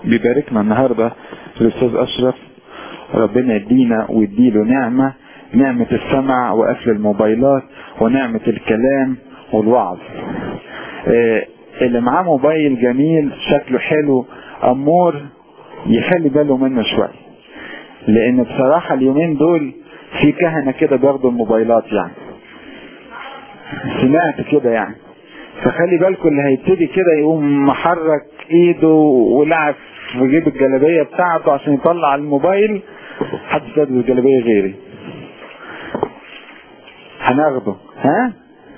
بيباركنا النهاردة الأستاذ أشرف ربنا يدينا ويديله نعمة نعمة السمع وقفل الموبايلات ونعمة الكلام والوعظ آه، اللي معاه موبايل جميل شكله حلو أمور يخلي باله منه شوية لأن بصراحة اليومين دول في كهنة كده بياخدوا الموبايلات يعني سمعت كده يعني فخلي بالكم اللي هيبتدي كده يقوم محرك ايده ولعب في جيب الجلابيه بتاعته عشان يطلع الموبايل محدش لابس الجلابيه غيري هناخده ها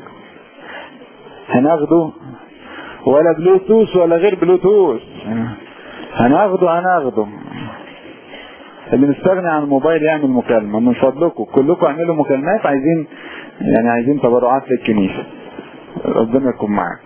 هناخده ولا بلوتوث ولا غير بلوتوث هناخده هناخده اللي مستغني عن الموبايل يعمل مكالمة من فضلكم كلكم اعملوا مكالمات عايزين يعني عايزين تبرعات للكنيسة ربنا يكون معاك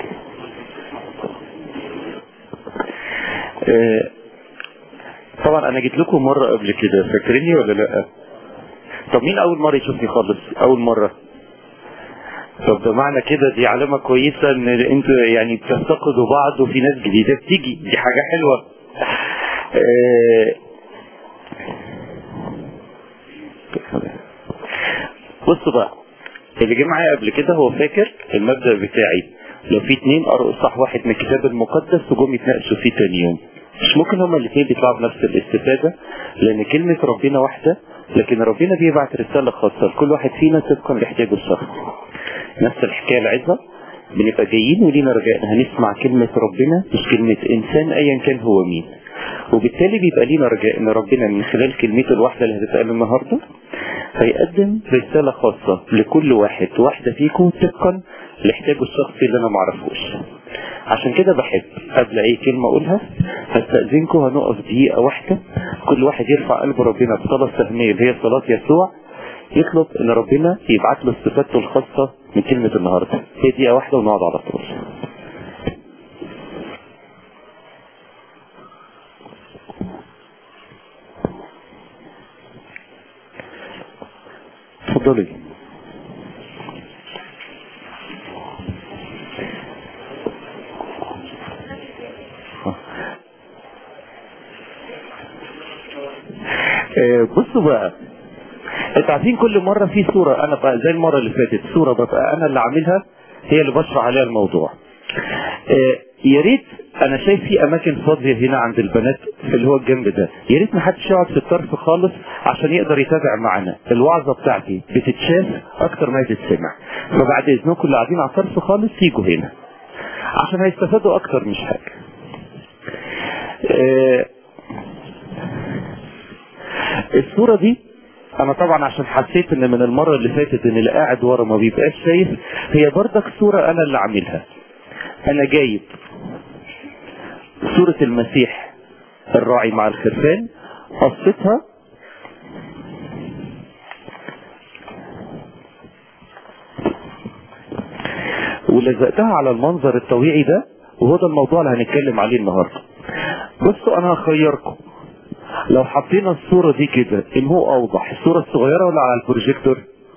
آه، طبعا انا جيت لكم مره قبل كده فاكريني ولا لا طب مين اول مره يشوفني خالص اول مره طب ده معنى كده دي علامه كويسه ان انتوا يعني بتفتقدوا بعض وفي ناس جديده بتيجي دي حاجه حلوه آه، بصوا بقى اللي جه معايا قبل كده هو فاكر المبدا بتاعي لو في اتنين قرأوا صح واحد من الكتاب المقدس وجم يتناقشوا فيه تاني يوم مش ممكن هما الاثنين بيطلعوا بنفس الاستفادة لأن كلمة ربنا واحدة لكن ربنا بيبعت رسالة خاصة لكل واحد فينا طبقا لاحتياجه الشخصي نفس الحكاية العظة بنبقى جايين ولينا رجاء هنسمع كلمة ربنا مش كلمة إنسان أيا كان هو مين وبالتالي بيبقى لينا رجاء ان ربنا من خلال كلمته الواحده اللي هتتقال النهارده هيقدم رساله خاصه لكل واحد واحده فيكم طبقا لاحتياجه الشخصي اللي انا معرفوش عشان كده بحب قبل اي كلمه اقولها هستاذنكم هنقف دقيقه واحده كل واحد يرفع قلب ربنا بصلاه سهميه اللي هي صلاه يسوع يطلب ان ربنا يبعت له استفادته الخاصه من كلمه النهارده هي دقيقه واحده ونقعد على طول اتفضلي آه، بصوا بقى انتوا عارفين كل مره في صوره انا بقى زي المره اللي فاتت صوره ببقى انا اللي عاملها هي اللي بشرح عليها الموضوع آه، يا ريت انا شايف في اماكن فاضيه هنا عند البنات في اللي هو الجنب ده يا ريت ما حدش يقعد في الطرف خالص عشان يقدر يتابع معانا الوعظه بتاعتي بتتشاف اكتر ما هي تتسمع فبعد اذنكم اللي قاعدين على الطرف خالص يجوا هنا عشان هيستفادوا اكتر مش حاجه آه، الصوره دي انا طبعا عشان حسيت ان من المره اللي فاتت ان اللي قاعد ورا ما بيبقاش شايف هي بردك صوره انا اللي عاملها انا جايب صورة المسيح الراعي مع الخرفان قصتها ولزقتها على المنظر الطبيعي ده وهو ده الموضوع اللي هنتكلم عليه النهارده بصوا انا هخيركم لو حطينا الصورة دي كده ان هو اوضح الصورة الصغيرة ولا على البروجيكتور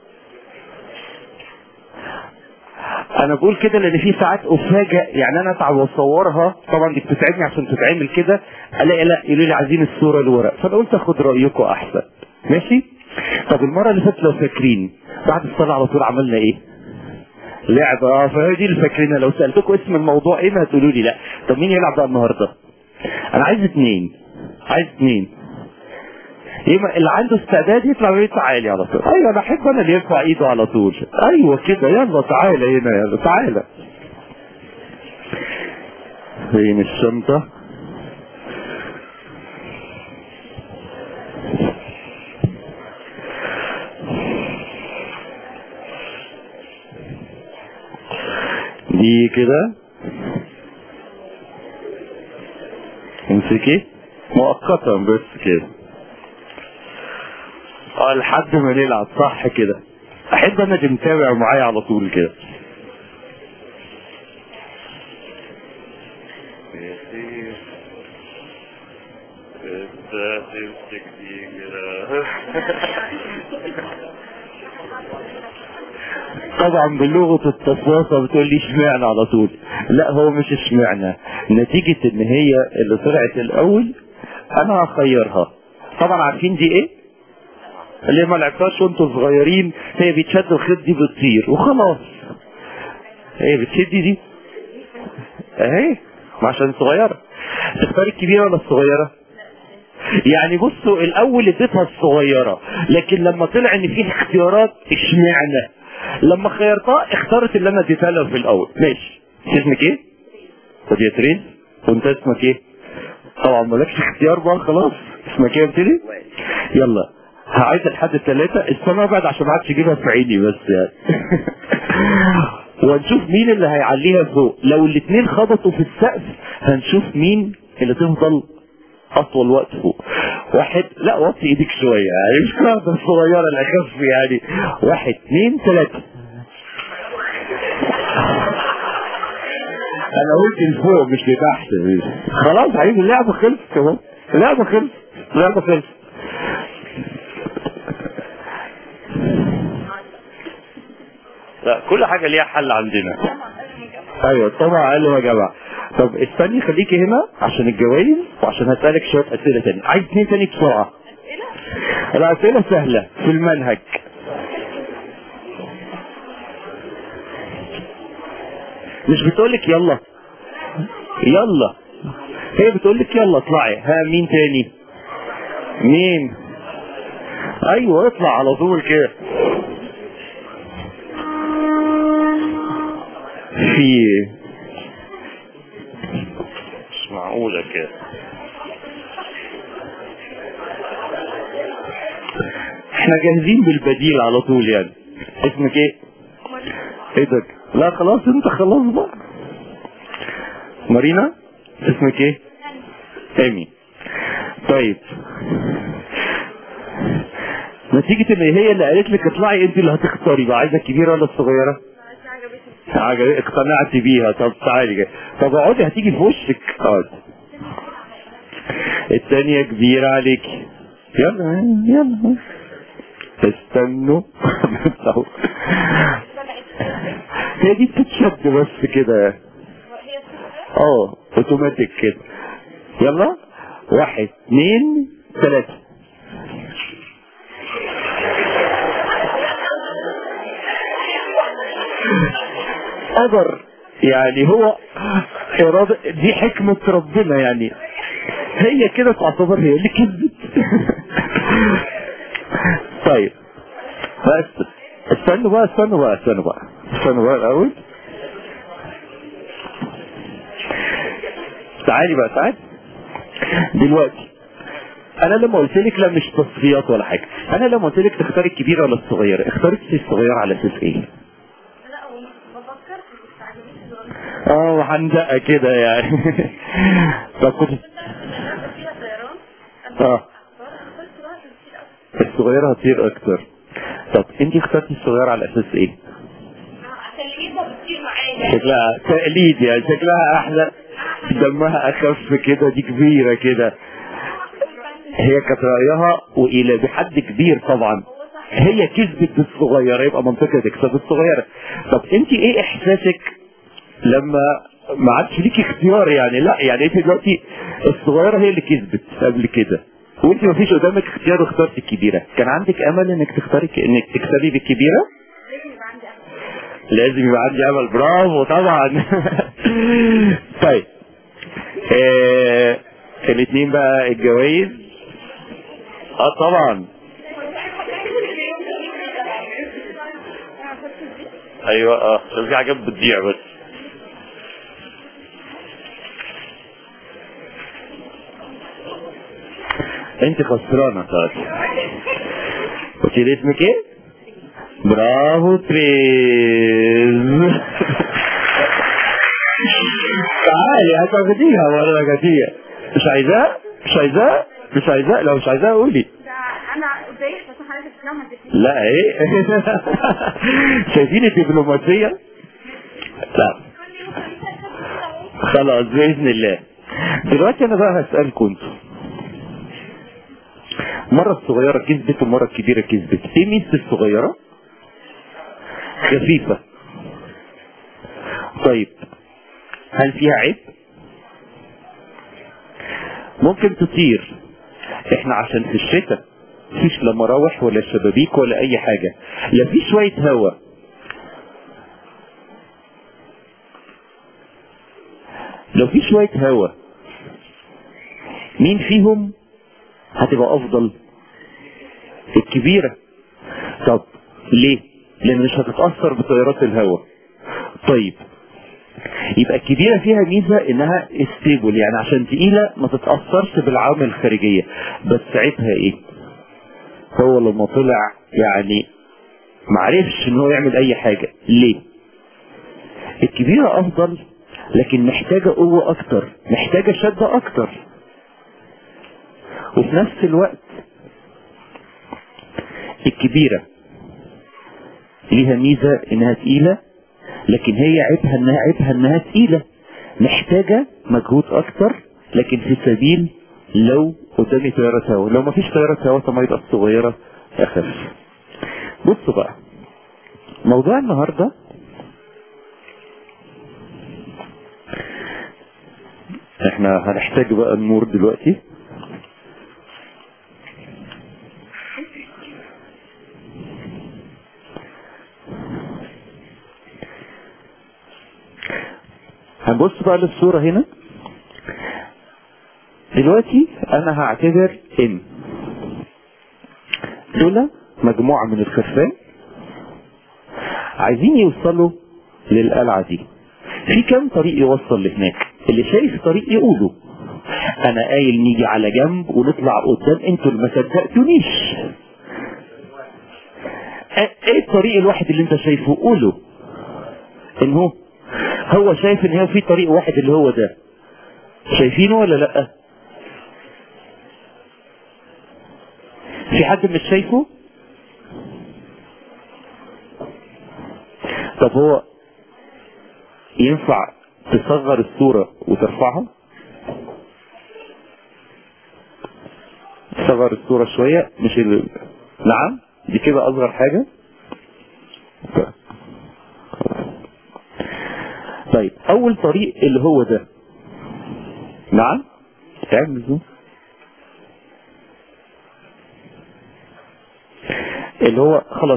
انا بقول كده لان في ساعات افاجئ يعني انا اتعب واصورها طبعا دي بتتعبني عشان تتعمل كده الاقي لا يقولوا لي عايزين الصوره الورق فانا قلت اخد رايكم احسن ماشي طب المره اللي فاتت لو فاكرين بعد الصلاه على طول عملنا ايه لعبه اه فهي دي اللي فاكرينها لو سالتكم اسم الموضوع ايه ما هتقولوا لي لا طب مين يلعب بقى النهارده انا عايز اتنين عايز اتنين يبقى اللي عنده استعداد يطلع ويقول تعالي على طول ايوه انا احب انا اللي يرفع ايده على طول ايوه كده يلا تعالى هنا يلا تعالى فين الشنطة دي كده امسكي مؤقتا بس كده اه لحد ما نلعب صح كده احب انا اللي متابع معايا على طول كده طبعا بلغة التصوصة بتقول لي اشمعنى على طول لا هو مش اشمعنى نتيجة ان هي اللي طلعت الاول انا هخيرها طبعا عارفين دي ايه اللي ما لعبتهاش وانتوا صغيرين هي بتشد الخيط دي بتطير وخلاص هي بتشدي دي اهي ما عشان صغيرة تختاري الكبيرة ولا الصغيرة يعني بصوا الاول اديتها الصغيرة لكن لما طلع ان في اختيارات اشمعنى لما خيرتها اختارت اللي انا اديتها لها في الاول ماشي اسمك ايه؟ طب يا تريز وانت اسمك ايه؟ طبعا مالكش اختيار بقى خلاص اسمك ايه قلت لي؟ يلا هعيد لحد الثلاثة استنى ابعد عشان ما عادش اجيبها في عيني بس يعني وهنشوف مين اللي هيعليها فوق لو الاثنين خبطوا في السقف هنشوف مين اللي تفضل اطول وقت فوق واحد لا وطي ايديك شويه يعني مش واحده الصغيره الاخف يعني واحد اثنين ثلاثه انا قلت لفوق مش لتحت خلاص عايز اللعبه خلصت كمان اللعبه خلصت اللعبه خلصت لا كل حاجه ليها حل عندنا ايوه طبعا قال له يا جماعه طب استني خليكي هنا عشان الجوائز وعشان هسألك شوية أسئلة تاني عايز اتنين تاني بسرعة الأسئلة سهلة في المنهج مش بتقولك يلا يلا هي بتقولك يلا اطلعي ها مين تاني مين ايوه اطلع على طول كده في مش معقولة كده احنا جاهزين بالبديل على طول يعني اسمك ايه؟ ايه ده؟ لا خلاص انت خلاص بقى مارينا اسمك ايه؟ ايمي طيب نتيجة ان هي اللي قالت لك اطلعي انت اللي هتختاري بقى عايزة الكبيرة ولا الصغيرة؟ عجب اقتنعت بيها طب تعالي جاي. طب اقعدي هتيجي في وشك اقعد الثانية كبيرة عليك يلا يلا استنوا هي دي بتتشد بس كده اه اوتوماتيك كده يلا واحد اثنين ثلاثة قدر يعني هو إرادة دي حكمة ربنا يعني هي كده تعتبر هي اللي كذبت طيب بس استنوا بقى استنوا بقى استنوا بقى استنوا بقى الأول تعالي بقى تعالي دلوقتي انا لما قلت لك لا مش تصفيات ولا حاجه انا لما قلت لك تختاري الكبيره ولا الصغيره اختارتي الصغيره على اساس ايه اه وحندقه كده يعني طب كنت اه الصغيره هتطير اكتر طب انت اخترتي الصغيره على اساس ايه شكلها تقليد يعني شكلها احلى دمها اخف كده دي كبيره كده هي كانت رايها والى بحد كبير طبعا هي كسبت بالصغيره يبقى منطقه تكسب الصغيره طب انت ايه احساسك لما ما عادش ليكي اختيار يعني لا يعني انت دلوقتي الصغيره هي اللي كسبت قبل كده وانت ما فيش قدامك اختيار واخترت الكبيره كان عندك امل انك تختاري انك تكسبي بالكبيره لازم يبقى عندي امل برافو طبعا طيب آه الاثنين بقى الجوائز اه طبعا ايوه اه عشان في حاجات بتضيع بس انت خسرانه طيب قلت لي اسمك ايه؟ برافو تريز تعالي هتاخديها ولا جاتيها مش عايزاه مش عايزاه مش عايزاه لو مش عايزاه قولي انا اتضايقت عشان حضرتك بتنام لا ايه شايفين الدبلوماسيه لا خلاص باذن الله دلوقتي انا بقى هسالكم انتوا مرة الصغيرة كسبت ومرة الكبيرة كسبت ايه ميزة الصغيرة خفيفة طيب هل فيها عيب ممكن تطير احنا عشان في الشتاء مفيش لا مراوح ولا شبابيك ولا اي حاجة لا في شوية هواء لو في شوية هواء مين فيهم هتبقى افضل الكبيرة طب ليه لان مش هتتأثر بتيارات الهواء طيب يبقى الكبيرة فيها ميزة انها استيبل يعني عشان تقيلة ما تتأثرش بالعوامل الخارجية بس عيبها ايه هو لما طلع يعني معرفش ان هو يعمل اي حاجة ليه الكبيرة افضل لكن محتاجة قوة اكتر محتاجة شدة اكتر وفي نفس الوقت الكبيرة ليها ميزة انها تقيلة لكن هي عيبها انها عيبها انها تقيلة محتاجة مجهود اكتر لكن في سبيل لو قدامي طيارة هوا لو مفيش طيارة هوا طب ما يبقى الصغيرة اخف بصوا بقى موضوع النهاردة احنا هنحتاج بقى النور دلوقتي هنبص بقى للصورة هنا دلوقتي انا هعتبر ان دول مجموعة من الخرفان عايزين يوصلوا للقلعة دي في كام طريق يوصل لهناك اللي شايف طريق يقوله انا قايل نيجي على جنب ونطلع قدام انتوا اللي ما صدقتونيش ايه الطريق الواحد اللي انت شايفه قوله ان هو هو شايف ان هو في طريق واحد اللي هو ده شايفينه ولا لا في حد مش شايفه طب هو ينفع تصغر الصورة وترفعها تصغر الصورة شوية مش ال... نعم دي كده اصغر حاجة طيب اول طريق اللي هو ده نعم اعمل زوم اللي هو خلاص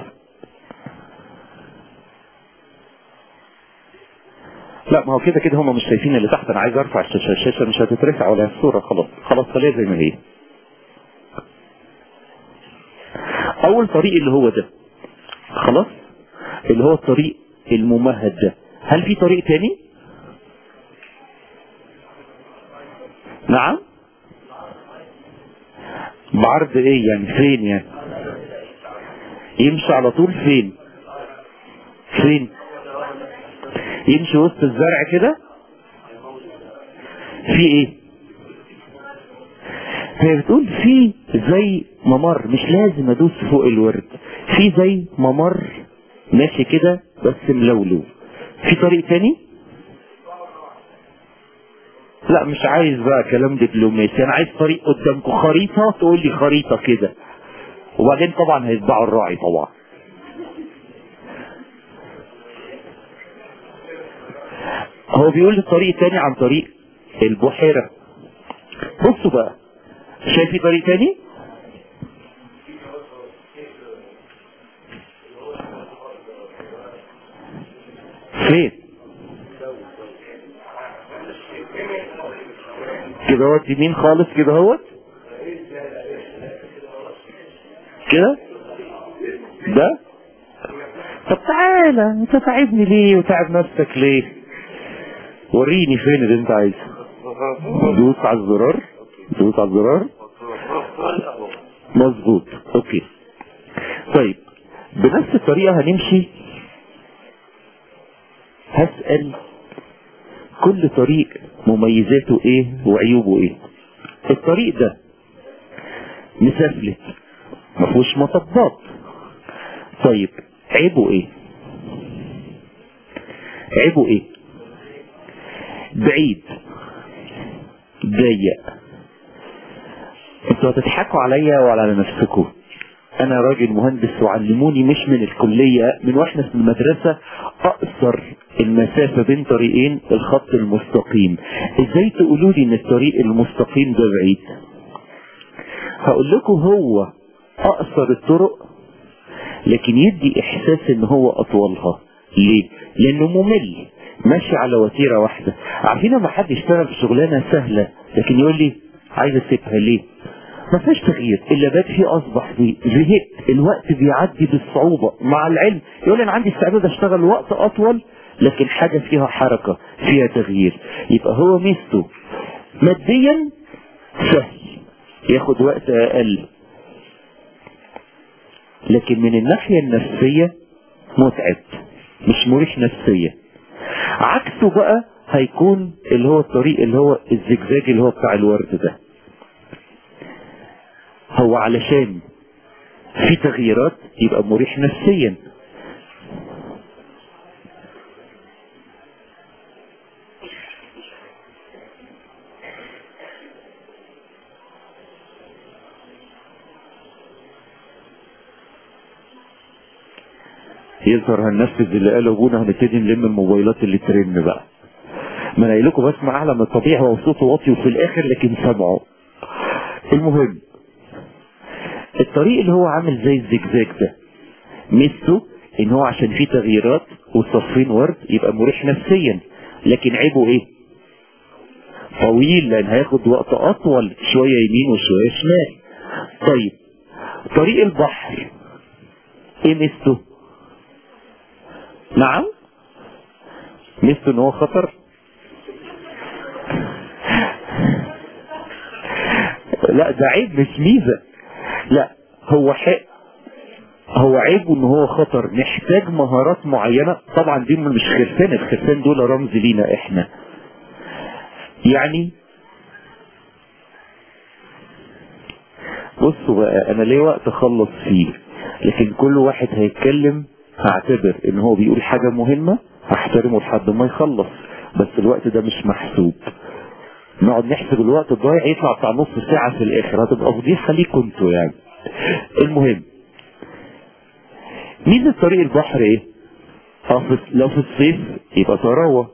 لا ما هو كده كده هم مش شايفين اللي تحت انا عايز ارفع الشاشه الشاشه مش هتترفع ولا الصوره خلاص خلاص خليها زي ما هي اول طريق اللي هو ده خلاص اللي هو الطريق الممهد ده هل في طريق تاني نعم بعرض ايه يعني فين يعني يمشي على طول فين فين يمشي وسط الزرع كده في ايه هي بتقول في زي ممر مش لازم ادوس فوق الورد في زي ممر ماشي كده بس ملولو في طريق تاني لا مش عايز بقى كلام دبلوماسي انا عايز طريق قدامكم خريطة تقول لي خريطة كده وبعدين طبعا هيتباعوا الراعي طبعا هو بيقول لي طريق تاني عن طريق البحيرة بصوا بقى شايف في طريق تاني فين كده هوت يمين خالص كده هوت كده ده طب تعالى انت تعبني ليه وتعب نفسك ليه وريني فين اللي انت عايزه دوس على الزرار دوس على الزرار مظبوط اوكي طيب بنفس الطريقة هنمشي هسأل كل طريق مميزاته ايه وعيوبه ايه الطريق ده مسفلت مفهوش مطبات طيب عيبه ايه عيبه ايه بعيد ضيق انتوا هتضحكوا عليا وعلى نفسكم انا راجل مهندس وعلموني مش من الكلية من واحنا في المدرسة اقصر المسافة بين طريقين الخط المستقيم ازاي تقولوا لي ان الطريق المستقيم ده بعيد هقول لكم هو اقصر الطرق لكن يدي احساس ان هو اطولها ليه لانه ممل ماشي على وتيرة واحدة عارفين لما حد يشتغل في شغلانة سهلة لكن يقول لي عايز اسيبها ليه ما فيهاش تغيير اللي بات فيه اصبح فيه زهقت الوقت بيعدي بالصعوبة مع العلم يقول انا عندي استعداد اشتغل وقت اطول لكن حاجة فيها حركة فيها تغيير يبقى هو ميزته ماديا سهل ياخد وقت اقل لكن من الناحية النفسية متعب مش مريح نفسيا عكسه بقى هيكون اللي هو الطريق اللي هو الزجزاج اللي هو بتاع الورد ده هو علشان في تغييرات يبقى مريح نفسيا يظهر هننفذ اللي قاله ابونا هنبتدي نلم الموبايلات اللي ترن بقى ما انا قايل لكم بسمع اعلى من الطبيعي هو صوته واطي وفي الاخر لكن سامعه المهم الطريق اللي هو عامل زي الزجزاج ده ميزته ان هو عشان فيه تغييرات وصفين ورد يبقى مريح نفسيا لكن عيبه ايه طويل لان هياخد وقت اطول شوية يمين وشوية شمال طيب طريق البحر ايه ميزته نعم ميزته ان هو خطر لا ده عيب مش ميزة لا هو حق هو عيبه ان هو خطر محتاج مهارات معينة طبعا دي مش خرفان الخرفان دول رمز لينا احنا يعني بصوا بقى انا ليه وقت اخلص فيه لكن كل واحد هيتكلم هعتبر ان هو بيقول حاجة مهمة هحترمه لحد ما يخلص بس الوقت ده مش محسوب نقعد نحسب الوقت الضايع يطلع بتاع نص ساعة في الاخر هتبقى فضيحة ليكوا انتوا يعني المهم ميزة طريق البحر ايه اه في لو في الصيف يبقى طراوة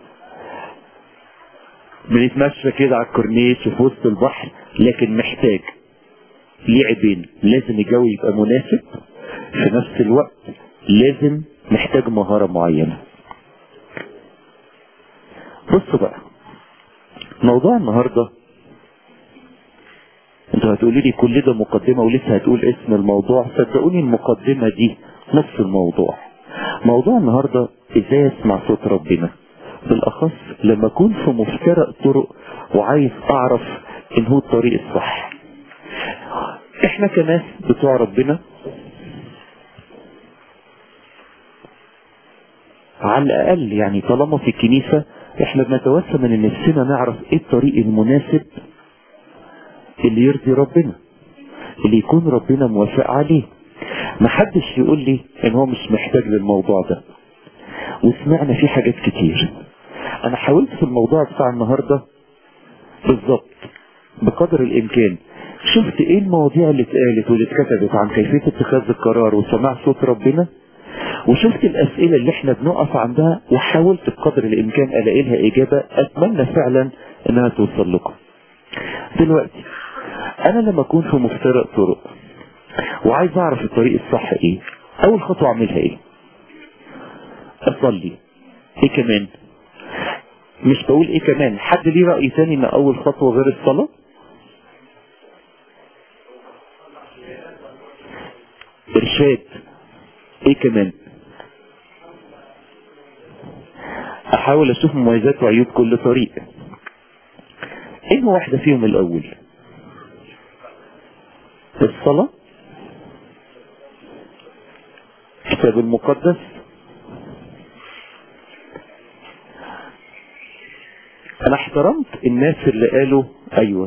بنتمشى كده على الكورنيش في وسط البحر لكن محتاج ليه عيبين لازم الجو يبقى مناسب في نفس الوقت لازم محتاج مهارة معينة بصوا بقى موضوع النهاردة انتوا هتقولي لي كل ده مقدمة ولسه هتقول اسم الموضوع صدقوني المقدمة دي نص الموضوع موضوع النهاردة ازاي اسمع صوت ربنا بالاخص لما اكون في مفترق طرق وعايز اعرف ان هو الطريق الصح احنا كناس بتوع ربنا على الاقل يعني طالما في الكنيسة احنا بنتوسم من نفسنا نعرف ايه الطريق المناسب اللي يرضي ربنا اللي يكون ربنا موافق عليه محدش يقول لي ان هو مش محتاج للموضوع ده وسمعنا فيه حاجات كتير انا حاولت في الموضوع بتاع النهاردة بالظبط بقدر الامكان شفت ايه المواضيع اللي اتقالت واللي اتكتبت عن كيفية اتخاذ القرار وسماع صوت ربنا وشفت الاسئلة اللي احنا بنقف عندها وحاولت بقدر الامكان الاقي لها اجابة اتمنى فعلا انها توصل لكم دلوقتي انا لما اكون في مفترق طرق وعايز اعرف الطريق الصح ايه اول خطوة اعملها ايه اصلي ايه كمان مش بقول ايه كمان حد ليه رأي تاني ان اول خطوة غير الصلاة ارشاد ايه كمان احاول اشوف مميزات وعيوب كل طريق ايه واحدة فيهم الاول الصلاة الكتاب المقدس انا احترمت الناس اللي قالوا ايوه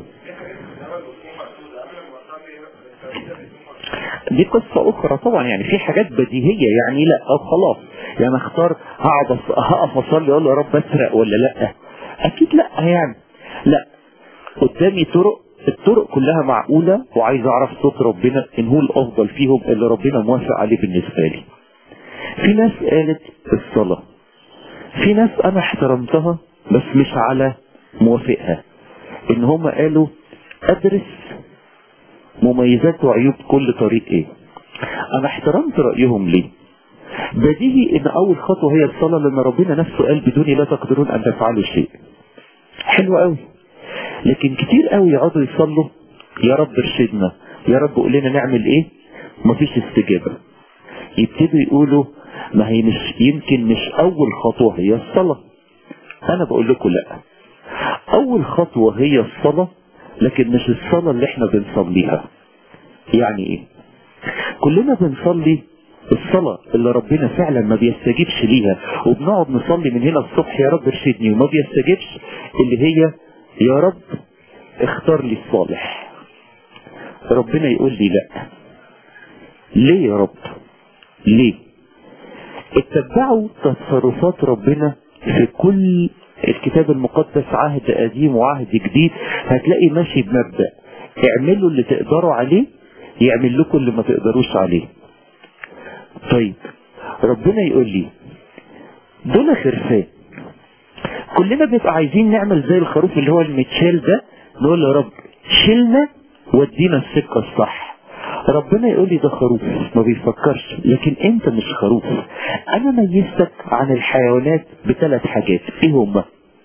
دي قصة اخرى طبعا يعني في حاجات بديهية يعني لا او خلاص يعني اختار هقعد هقف اصلي اقول يا رب اسرق ولا لا اكيد لا يعني لا قدامي طرق الطرق كلها معقولة وعايز اعرف صوت ربنا ان هو الافضل فيهم اللي ربنا موافق عليه بالنسبة لي في ناس قالت الصلاة في ناس انا احترمتها بس مش على موافقها ان هم قالوا ادرس مميزات وعيوب كل طريق ايه انا احترمت رأيهم ليه بديهي ان اول خطوة هي الصلاة لان ربنا نفسه قال بدوني لا تقدرون ان تفعلوا شيء حلو قوي لكن كتير قوي يقعدوا يصلوا يا رب ارشدنا يا رب قول لنا نعمل ايه مفيش استجابة يبتدوا يقولوا ما هي مش يمكن مش اول خطوة هي الصلاة انا بقول لكم لا اول خطوة هي الصلاة لكن مش الصلاة اللي احنا بنصليها يعني ايه كلنا بنصلي الصلاة اللي ربنا فعلا ما بيستجيبش ليها وبنقعد نصلي من هنا الصبح يا رب ارشدني وما بيستجيبش اللي هي يا رب اختار لي الصالح ربنا يقول لي لا ليه يا رب ليه اتبعوا تصرفات ربنا في كل الكتاب المقدس عهد قديم وعهد جديد هتلاقي ماشي بمبدأ اعملوا اللي تقدروا عليه يعمل لكم اللي ما تقدروش عليه طيب ربنا يقول لي دول خرفان كلنا بنبقى عايزين نعمل زي الخروف اللي هو المتشال ده نقول يا رب شيلنا ودينا السكة الصح ربنا يقول لي ده خروف ما بيفكرش لكن انت مش خروف انا ميزتك عن الحيوانات بثلاث حاجات ايه هما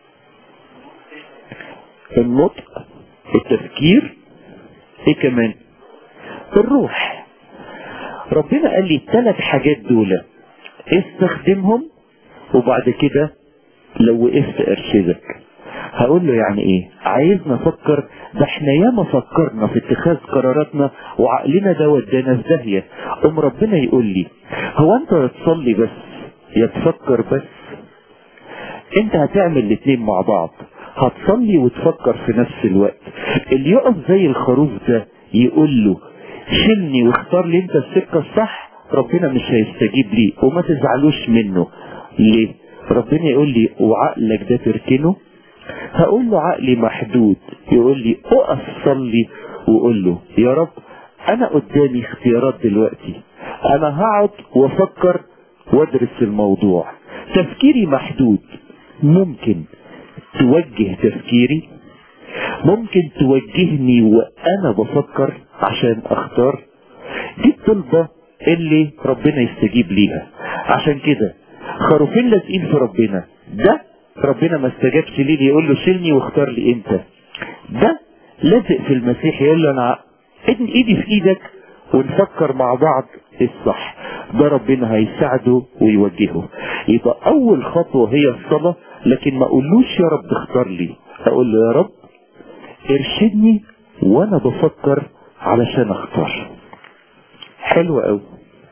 النطق التفكير ايه كمان الروح ربنا قال لي الثلاث حاجات دول استخدمهم وبعد كده لو وقفت ارشدك هقول له يعني ايه عايزنا نفكر ده احنا ياما فكرنا في اتخاذ قراراتنا وعقلنا ده ودانا في داهيه قوم ربنا يقول لي هو انت يا تصلي بس يا تفكر بس انت هتعمل الاتنين مع بعض هتصلي وتفكر في نفس الوقت اللي يقف زي الخروف ده يقول له شيلني واختار لي انت السكه الصح ربنا مش هيستجيب لي وما تزعلوش منه ليه ربنا يقول لي وعقلك ده تركنه هقول له عقلي محدود يقول لي اقف صلي وقول له يا رب انا قدامي اختيارات دلوقتي انا هقعد وافكر وادرس الموضوع تفكيري محدود ممكن توجه تفكيري ممكن توجهني وانا بفكر عشان اختار دي الطلبة اللي ربنا يستجيب ليها عشان كده خروفين لازقين في ربنا ده ربنا ما استجابش ليه يقول له شيلني واختار لي انت ده لازق في المسيح يقول له انا ايدي في ايدك ونفكر مع بعض الصح ده ربنا هيساعده ويوجهه يبقى اول خطوة هي الصلاة لكن ما اقولوش يا رب اختار لي اقول له يا رب ارشدني وانا بفكر علشان اختار حلو قوي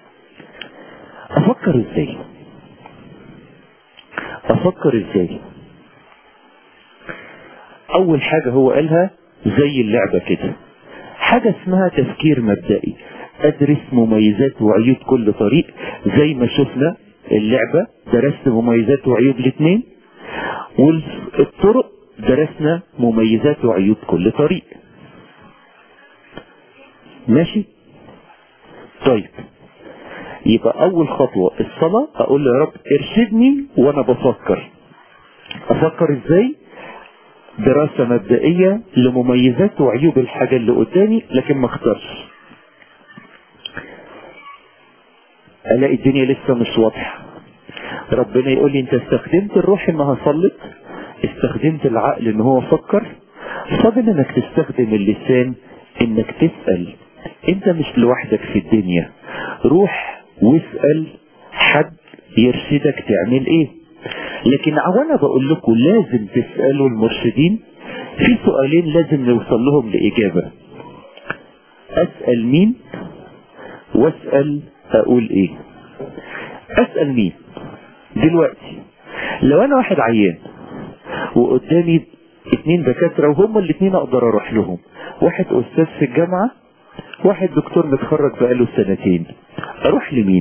افكر ازاي افكر ازاي اول حاجة هو قالها زي اللعبة كده حاجة اسمها تفكير مبدئي ادرس مميزات وعيوب كل طريق زي ما شفنا اللعبة درست مميزات وعيوب الاثنين والطرق درسنا مميزات وعيوب كل طريق ماشي طيب يبقى اول خطوة الصلاة اقول له يا رب ارشدني وانا بفكر افكر ازاي دراسة مبدئية لمميزات وعيوب الحاجة اللي قدامي لكن ما اختارش الاقي الدنيا لسه مش واضحة ربنا يقول لي انت استخدمت الروح انها صلت استخدمت العقل ان هو فكر فاضل انك تستخدم اللسان انك تسأل انت مش لوحدك في الدنيا روح واسأل حد يرشدك تعمل ايه لكن وانا بقول لكم لازم تسألوا المرشدين في سؤالين لازم نوصل لهم لإجابة أسأل مين واسأل أقول إيه أسأل مين دلوقتي لو أنا واحد عيان وقدامي اتنين دكاترة وهم الاتنين أقدر أروح لهم واحد أستاذ في الجامعة واحد دكتور متخرج بقاله سنتين أروح لمين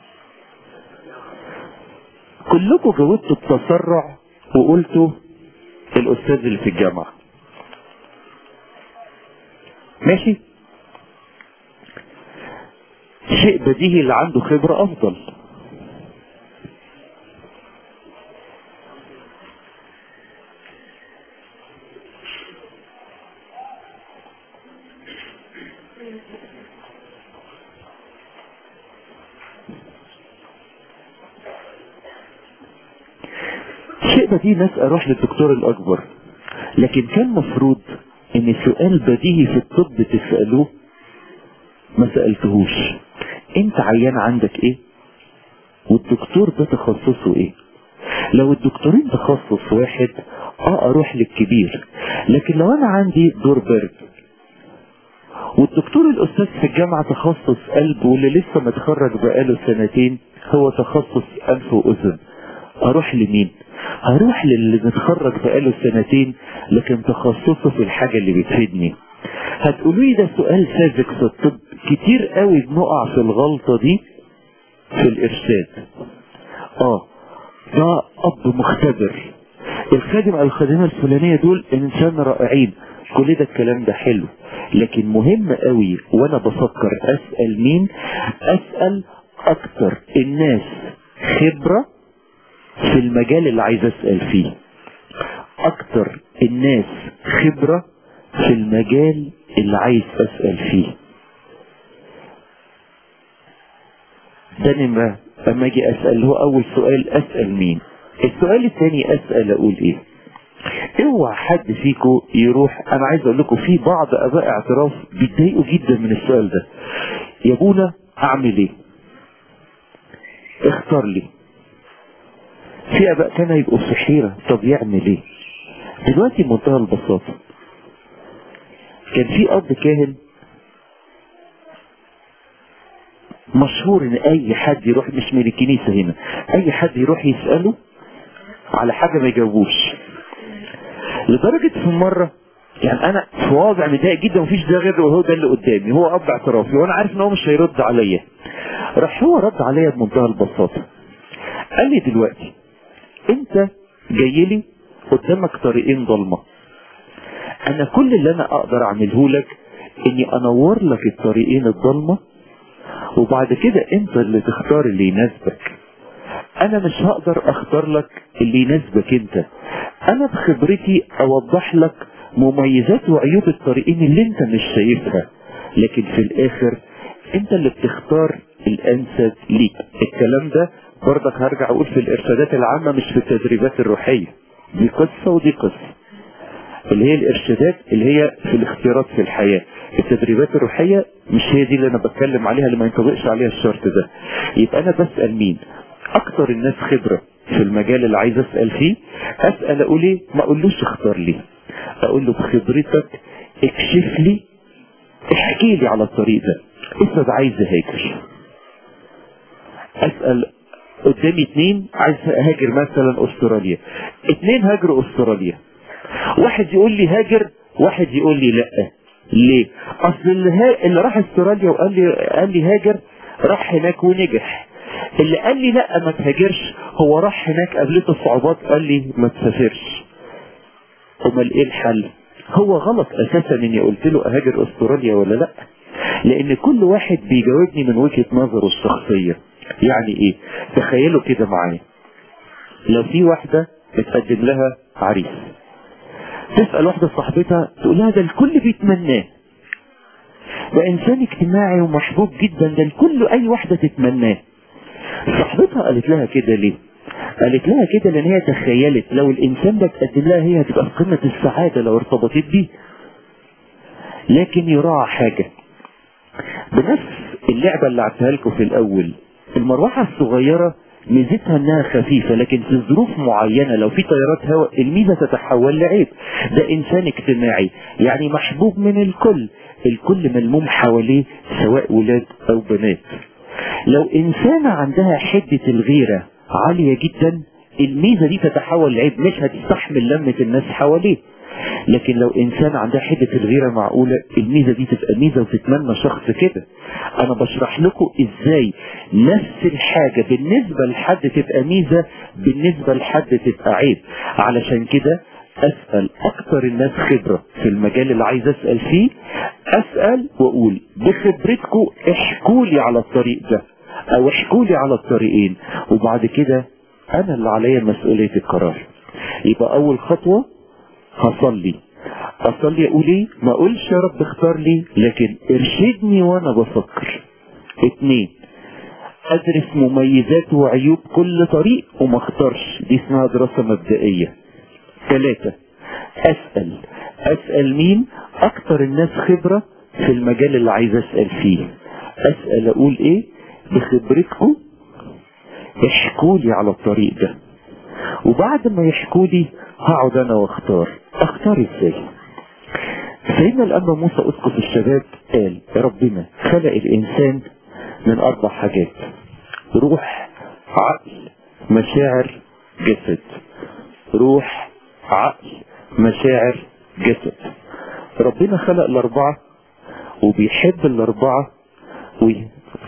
كلكم جاوبتوا بتسرع وقلتوا الأستاذ اللي في الجامعة ماشي شيء بديهي اللي عنده خبرة افضل شيء بديهي ناس اروح للدكتور الاكبر لكن كان مفروض ان سؤال بديهي في الطب تسألوه ما سألتهوش انت عيان عندك ايه والدكتور ده تخصصه ايه لو الدكتورين تخصص واحد اه اروح للكبير لكن لو انا عندي دور برد والدكتور الاستاذ في الجامعة تخصص قلب واللي لسه متخرج بقاله سنتين هو تخصص انف واذن اروح لمين هروح للي متخرج بقاله سنتين لكن تخصصه في الحاجة اللي بتفيدني هتقولوا لي ده سؤال ساذج في الطب كتير قوي بنقع في الغلطة دي في الارشاد اه ده اب مختبر الخادم او الخادمة الفلانية دول انسان رائعين كل ده الكلام ده حلو لكن مهم قوي وانا بفكر اسأل مين اسأل اكتر الناس خبرة في المجال اللي عايز اسأل فيه اكتر الناس خبرة في المجال اللي عايز اسأل فيه ده نمرة اما اجي اسأل هو اول سؤال اسأل مين السؤال الثاني اسأل اقول ايه اوعى حد فيكم يروح انا عايز اقول لكم في بعض اباء اعتراف بيتضايقوا جدا من السؤال ده يا ابونا اعمل ايه اختار لي في اباء كانوا يبقوا في حيرة طب يعمل ايه دلوقتي بمنتهى البساطة كان في اب كاهن مشهور ان اي حد يروح مش من الكنيسة هنا اي حد يروح يسأله على حاجة ما يجاوبوش لدرجة في مرة يعني انا في وضع مضايق جدا ومفيش ده غير وهو ده اللي قدامي هو اب اعترافي وانا عارف ان هو مش هيرد عليا راح هو رد عليا بمنتهى البساطة قال لي دلوقتي انت جاي لي قدامك طريقين ضلمة انا كل اللي انا اقدر اعمله لك اني انور لك الطريقين الضلمة وبعد كده انت اللي تختار اللي يناسبك انا مش هقدر اختار لك اللي يناسبك انت انا بخبرتي اوضح لك مميزات وعيوب الطريقين اللي انت مش شايفها لكن في الاخر انت اللي بتختار الانسب ليك الكلام ده برضك هرجع اقول في الارشادات العامة مش في التدريبات الروحية دي قصة ودي قصة اللي هي الارشادات اللي هي في الاختيارات في الحياة التدريبات الروحية مش هي دي اللي انا بتكلم عليها اللي ما ينطبقش عليها الشرط ده يبقى انا بسأل مين اكتر الناس خبرة في المجال اللي عايز اسأل فيه اسأل اقول ايه ما اقولوش اختار لي اقول له بخبرتك اكشف لي احكي لي على الطريق ده افرض عايز اهاجر اسأل قدامي اتنين عايز اهاجر مثلا استراليا اتنين هاجروا استراليا واحد يقول لي هاجر واحد يقول لي لا ليه اصل اللي, ها... اللي راح استراليا وقال لي قال لي هاجر راح هناك ونجح اللي قال لي لا ما تهاجرش هو راح هناك قابلته صعوبات قال لي ما تسافرش امال ايه الحل هو غلط اساسا اني قلت له اهاجر استراليا ولا لا لان كل واحد بيجاوبني من وجهة نظره الشخصية يعني ايه تخيلوا كده معايا لو في واحدة بتقدم لها عريس تسأل واحدة صاحبتها تقول لها ده الكل بيتمناه ده انسان اجتماعي ومحبوب جدا ده الكل اي واحدة تتمناه صاحبتها قالت لها كده ليه قالت لها كده لان هي تخيلت لو الانسان ده تقدم لها هي هتبقى في قمة السعادة لو ارتبطت بيه لكن يراعى حاجة بنفس اللعبة اللي لعبتها لكم في الاول المروحة الصغيرة ميزتها انها خفيفة لكن في ظروف معينة لو في تيارات هواء الميزة تتحول لعيب ده انسان اجتماعي يعني محبوب من الكل الكل ملموم حواليه سواء ولاد او بنات لو انسانة عندها حدة الغيرة عالية جدا الميزة دي تتحول لعيب مش هتستحمل لمة الناس حواليه لكن لو انسان عندها حدة الغيرة معقولة الميزة دي تبقى ميزة وتتمنى شخص كده انا بشرح لكم ازاي نفس الحاجة بالنسبة لحد تبقى ميزة بالنسبة لحد تبقى عيب علشان كده اسأل اكتر الناس خبرة في المجال اللي عايز اسأل فيه اسال واقول بخبرتكم احكوا لي على الطريق ده او احكوا لي على الطريقين وبعد كده انا اللي عليا مسؤوليه القرار يبقى اول خطوه هصلي اصلي اقول ايه ما اقولش يا رب اختار لي لكن ارشدني وانا بفكر اتنين ادرس مميزات وعيوب كل طريق وما اختارش دي اسمها دراسة مبدئية ثلاثة اسأل اسأل مين اكتر الناس خبرة في المجال اللي عايز اسأل فيه اسأل اقول ايه بخبرتكم احكوا لي على الطريق ده وبعد ما يحكوا لي هقعد انا واختار اختار ازاي سيدنا الأنبا موسى أسقف الشباب قال يا ربنا خلق الإنسان من أربع حاجات روح عقل مشاعر جسد روح عقل مشاعر جسد ربنا خلق الأربعة وبيحب الأربعة وي...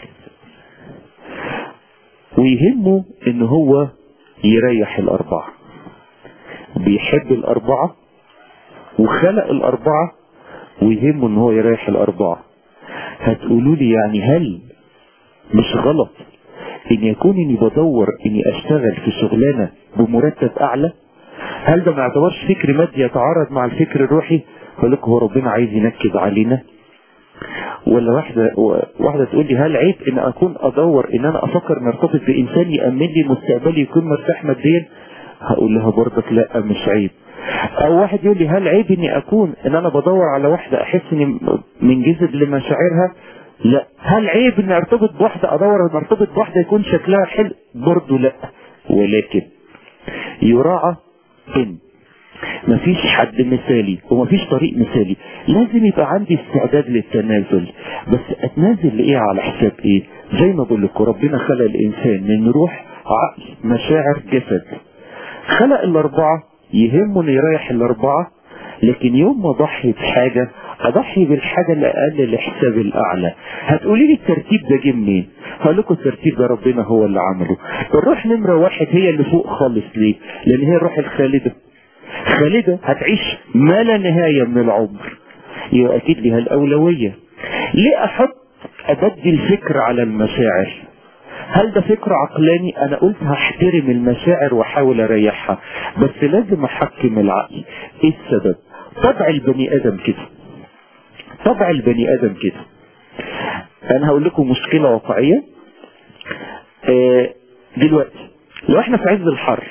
ويهمه إن هو يريح الأربعة بيحب الأربعة وخلق الأربعة ويهمه ان هو يريح الاربعة هتقولوا لي يعني هل مش غلط ان يكون اني بدور اني اشتغل في شغلانة بمرتب اعلى هل ده ما يعتبرش فكر مادي يتعارض مع الفكر الروحي فلك هو ربنا عايز ينكد علينا ولا واحدة واحدة تقول لي هل عيب ان اكون ادور ان انا افكر نرتبط بانسان يأمن لي مستقبلي يكون مرتاح ماديا هقول لها برضك لا مش عيب او واحد يقول لي هل عيب اني اكون ان انا بدور على واحدة احس اني منجذب لمشاعرها لا هل عيب اني ارتبط بواحدة ادور ان ارتبط بواحدة يكون شكلها حلو برضه لا ولكن يراعى ان مفيش حد مثالي ومفيش طريق مثالي لازم يبقى عندي استعداد للتنازل بس اتنازل لايه على حساب ايه زي ما بقول لكم ربنا خلق الانسان من روح عقل مشاعر جسد خلق الاربعه يهمه انه يريح الاربعة لكن يوم ما اضحي بحاجة اضحي بالحاجة اللي اقل لحساب الاعلى هتقولي لي الترتيب ده جه منين هقول لكم الترتيب ده ربنا هو اللي عمله الروح نمرة واحد هي اللي فوق خالص ليه لان هي الروح الخالدة خالدة هتعيش ما لا نهاية من العمر يبقى اكيد ليها الاولوية ليه احط ابدي الفكر على المشاعر هل ده فكر عقلاني انا قلت هحترم المشاعر واحاول اريحها بس لازم احكم العقل ايه السبب طبع البني ادم كده طبع البني ادم كده انا هقول لكم مشكلة واقعية آه دلوقتي لو احنا في عز الحر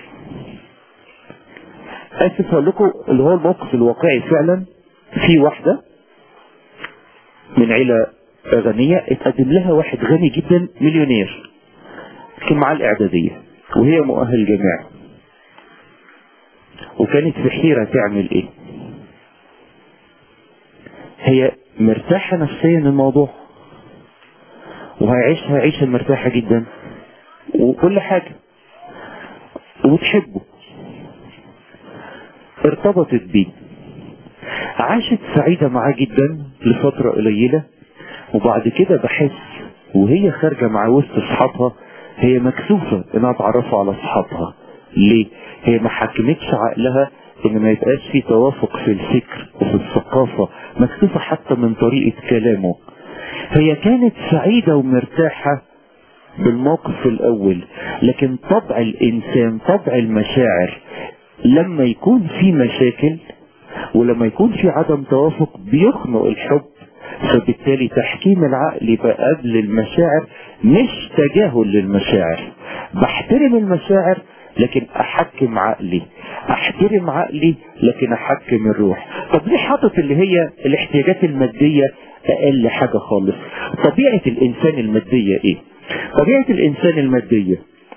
اسف هقول لكم اللي هو الموقف الواقعي فعلا في واحدة من عيلة غنية اتقدم لها واحد غني جدا مليونير كان معاه الإعدادية وهي مؤهل جامعي وكانت في حيرة تعمل إيه هي مرتاحة نفسيا الموضوع وهيعيشها عيشة مرتاحة جدا وكل حاجة وبتحبه ارتبطت بيه عاشت سعيدة معاه جدا لفترة قليلة وبعد كده بحس وهي خارجة مع وسط اصحابها هي مكسوفة انها تعرفه على اصحابها ليه هي ما حكمتش عقلها ان ما يبقاش في توافق في الفكر وفي الثقافة مكسوفة حتى من طريقة كلامه هي كانت سعيدة ومرتاحة بالموقف الاول لكن طبع الانسان طبع المشاعر لما يكون في مشاكل ولما يكون في عدم توافق بيخنق الحب فبالتالي تحكيم العقل يبقى قبل المشاعر مش تجاهل للمشاعر بحترم المشاعر لكن احكم عقلي احترم عقلي لكن احكم الروح طب ليه حاطط اللي هي الاحتياجات المادية اقل حاجة خالص طبيعة الانسان المادية ايه طبيعة الانسان المادية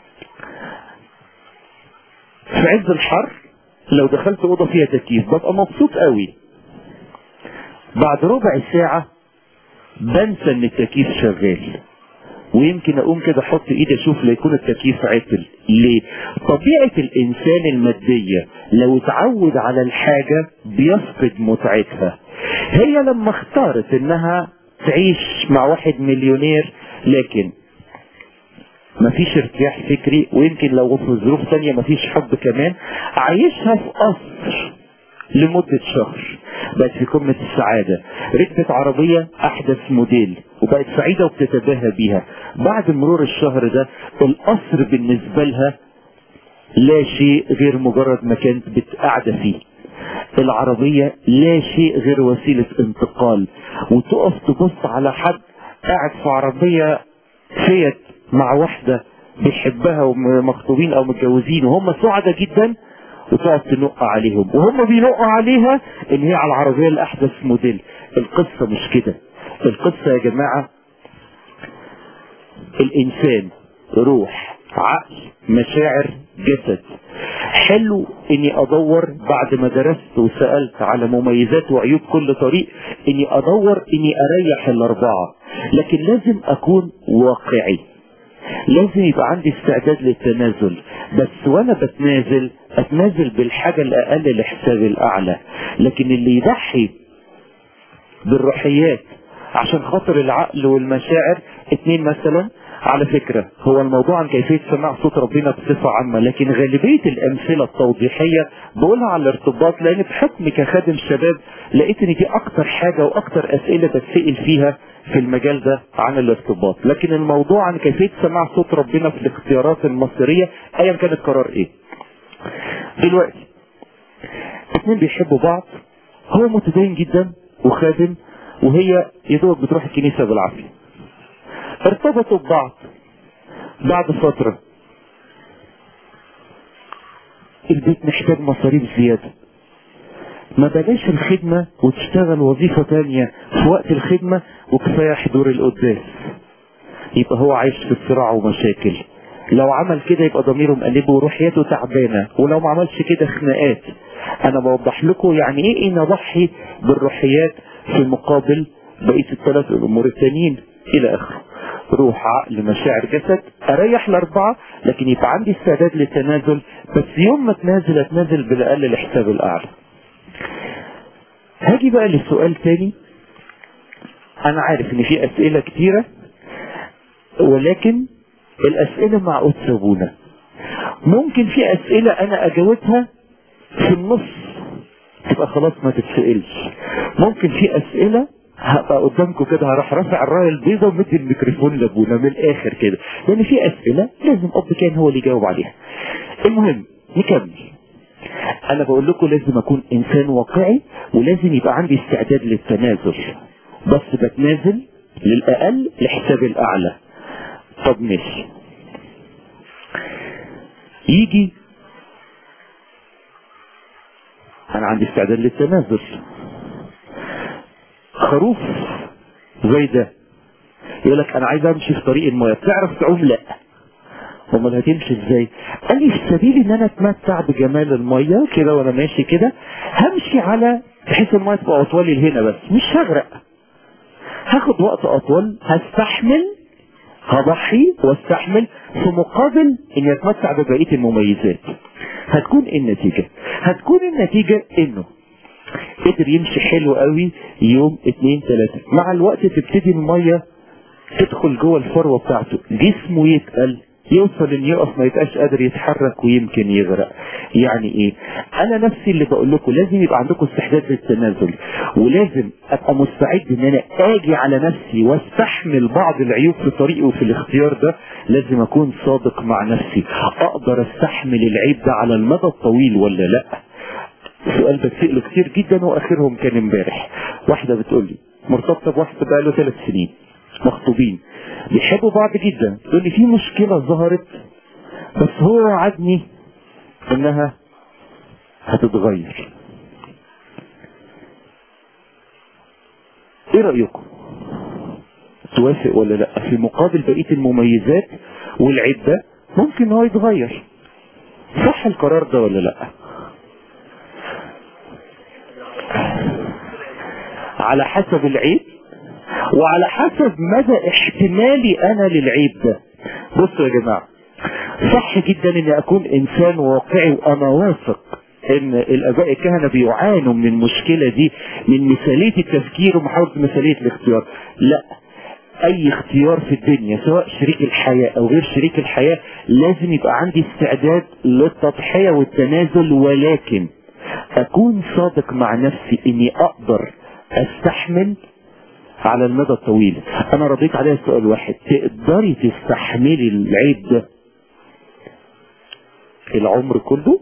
في عز الحر لو دخلت اوضه فيها تكييف ببقى مبسوط قوي بعد ربع ساعة بنسى ان التكييف شغال ويمكن اقوم كده احط ايدي اشوف ليكون التكييف عطل ليه طبيعة الانسان المادية لو اتعود على الحاجة بيفقد متعتها هي لما اختارت انها تعيش مع واحد مليونير لكن مفيش ارتياح فكري ويمكن لو في ظروف تانية مفيش حب كمان عايشها في قصر لمدة شهر بقت في قمة السعادة ركبت عربية أحدث موديل وبقت سعيدة وبتتباهى بيها بعد مرور الشهر ده القصر بالنسبة لها لا شيء غير مجرد مكان بتقعد فيه العربية لا شيء غير وسيلة انتقال وتقف تبص على حد قاعد في عربية فيت مع واحدة بيحبها ومخطوبين او متجوزين وهم سعداء جدا وتقعد تنق عليهم وهم بينقوا عليها ان هي على العربية الاحدث موديل القصة مش كده القصة يا جماعة الانسان روح عقل مشاعر جسد حلو اني ادور بعد ما درست وسألت على مميزات وعيوب كل طريق اني ادور اني اريح الاربعة لكن لازم اكون واقعي لازم يبقى عندي استعداد للتنازل بس وانا بتنازل اتنازل بالحاجة الاقل لحساب الاعلى لكن اللي يضحي بالروحيات عشان خاطر العقل والمشاعر اتنين مثلا على فكرة هو الموضوع عن كيفية سماع صوت ربنا بصفة عامة لكن غالبية الأمثلة التوضيحية بقولها على الارتباط لأن بحكم كخادم شباب لقيت إن دي أكتر حاجة وأكتر أسئلة بتسأل فيها في المجال ده عن الارتباط لكن الموضوع عن كيفية سماع صوت ربنا في الاختيارات المصيرية أيا كان القرار إيه دلوقتي اتنين بيحبوا بعض هو متدين جدا وخادم وهي يدوب بتروح الكنيسة بالعافية ارتبطوا ببعض بعد فترة البيت محتاج مصاريف زيادة ما بلاش الخدمة وتشتغل وظيفة تانية في وقت الخدمة وكفاية حضور القداس يبقى هو عايش في صراع ومشاكل لو عمل كده يبقى ضميره مقلبه وروحياته تعبانة ولو ما عملش كده خناقات انا بوضح لكم يعني ايه ان اضحي بالروحيات في مقابل بقية الثلاث الامور التانيين الى اخره روح عقل مشاعر جسد اريح الاربعة لكن يبقى عندي استعداد للتنازل بس يوم ما اتنازل اتنازل بالاقل لحساب الاعلى هاجي بقى للسؤال تاني انا عارف ان في اسئلة كتيرة ولكن الاسئلة مع قدس ابونا ممكن في اسئلة انا اجاوبها في النص تبقى خلاص ما تتسألش ممكن في اسئلة هبقى قدامكم كده هروح رافع الرايه البيضاء ومدي الميكروفون لابونا من الاخر كده لان في اسئله لازم اب كان هو اللي يجاوب عليها المهم نكمل انا بقول لكم لازم اكون انسان واقعي ولازم يبقى عندي استعداد للتنازل بس بتنازل للاقل لحساب الاعلى طب ماشي يجي انا عندي استعداد للتنازل خروف زي ده يقول لك انا عايز امشي في طريق الميه بتعرف تعوم لا امال هتمشي ازاي قال لي في سبيل ان انا اتمتع بجمال الميه كده وانا ماشي كده همشي على بحيث الميه تبقى اطول هنا بس مش هغرق هاخد وقت اطول هستحمل هضحي واستحمل في مقابل اني اتمتع ببقيه المميزات هتكون إيه النتيجه هتكون النتيجه انه قدر يمشي حلو قوي يوم اتنين تلاتة مع الوقت تبتدي المية تدخل جوه الفروة بتاعته جسمه يتقل يوصل ان يقف ما يبقاش قادر يتحرك ويمكن يغرق يعني ايه انا نفسي اللي بقول لكم لازم يبقى عندكم استعداد للتنازل ولازم ابقى مستعد ان انا اجي على نفسي واستحمل بعض العيوب في طريقي وفي الاختيار ده لازم اكون صادق مع نفسي اقدر استحمل العيب ده على المدى الطويل ولا لا سؤال بتسأله كتير جدا واخرهم كان امبارح واحدة بتقول لي مرتبطة بواحد بقاله ثلاث سنين مخطوبين بيحبوا بعض جدا تقول لي في مشكلة ظهرت بس هو وعدني انها هتتغير ايه رأيكم توافق ولا لا في مقابل بقية المميزات والعيب ده ممكن هو يتغير صح القرار ده ولا لا على حسب العيب وعلى حسب مدى احتمالي انا للعيب ده بصوا يا جماعة صح جدا اني اكون انسان واقعي وانا واثق ان الاباء الكهنة بيعانوا من المشكلة دي من مثالية التفكير ومحاولة مثالية الاختيار لا اي اختيار في الدنيا سواء شريك الحياة او غير شريك الحياة لازم يبقى عندي استعداد للتضحية والتنازل ولكن اكون صادق مع نفسي اني اقدر استحمل على المدى الطويل انا رضيت عليها سؤال واحد تقدري تستحملي العيب ده العمر كله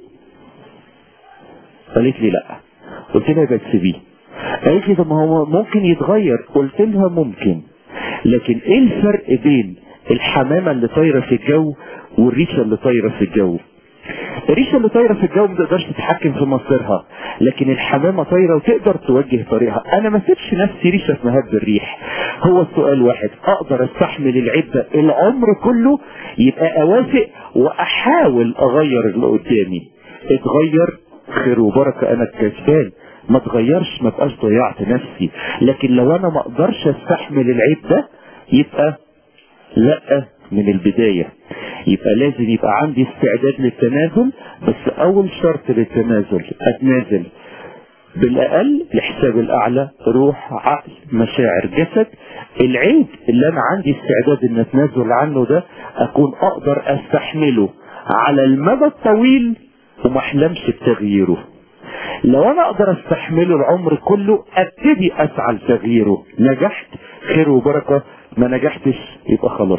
قالت لي لا قلت لها بس تسيبيه قالت لي طب ما هو ممكن يتغير قلت لها ممكن لكن ايه الفرق بين الحمامه اللي طايره في الجو والريشه اللي طايره في الجو الريشه اللي طايره في الجو ما تقدرش تتحكم في مصيرها لكن الحمامه طايره وتقدر توجه طريقها انا ما سيبش نفسي ريشه في مهب الريح هو السؤال واحد اقدر استحمل العيب ده العمر كله يبقى اوافق واحاول اغير اللي قدامي اتغير خير وبركه انا الكسبان ما تغيرش ما تبقاش ضيعت نفسي لكن لو انا ما اقدرش استحمل العيب ده يبقى لا من البداية يبقى لازم يبقى عندي استعداد للتنازل بس اول شرط للتنازل اتنازل بالاقل لحساب الاعلى روح عقل مشاعر جسد العيب اللي انا عندي استعداد ان اتنازل عنه ده اكون اقدر استحمله على المدى الطويل وما احلمش بتغييره لو انا اقدر استحمله العمر كله ابتدي اسعى لتغييره نجحت خير وبركة ما نجحتش يبقى خلاص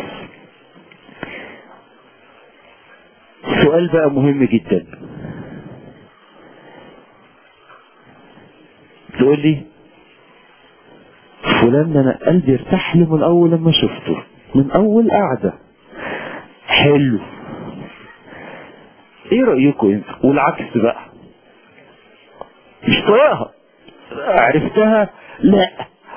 سؤال بقى مهم جدا تقول لي فلان ده انا قلبي ارتاح له من اول لما شفته من اول قعده حلو ايه رايكم انت والعكس بقى مش طايقها عرفتها لا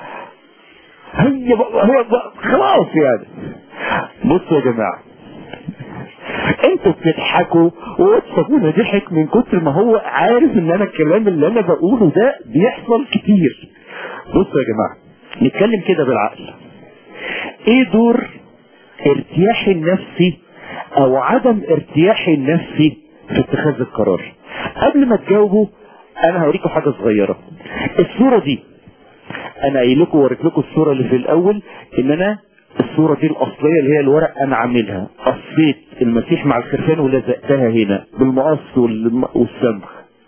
هي بقى هو بقى خلاص يعني بصوا يا جماعه انتوا بتضحكوا وصابونا ضحك من كتر ما هو عارف ان انا الكلام اللي انا بقوله ده بيحصل كتير بصوا يا جماعه نتكلم كده بالعقل ايه دور ارتياحي النفسي او عدم ارتياحي النفسي في اتخاذ القرار قبل ما تجاوبوا انا هوريكم حاجه صغيره الصوره دي انا قايل لكم وريت لكم الصوره اللي في الاول ان انا الصوره دي الاصليه اللي هي الورق انا عاملها قصيت المسيح مع الخرفان ولزقتها هنا بالمقص والم- والصمغ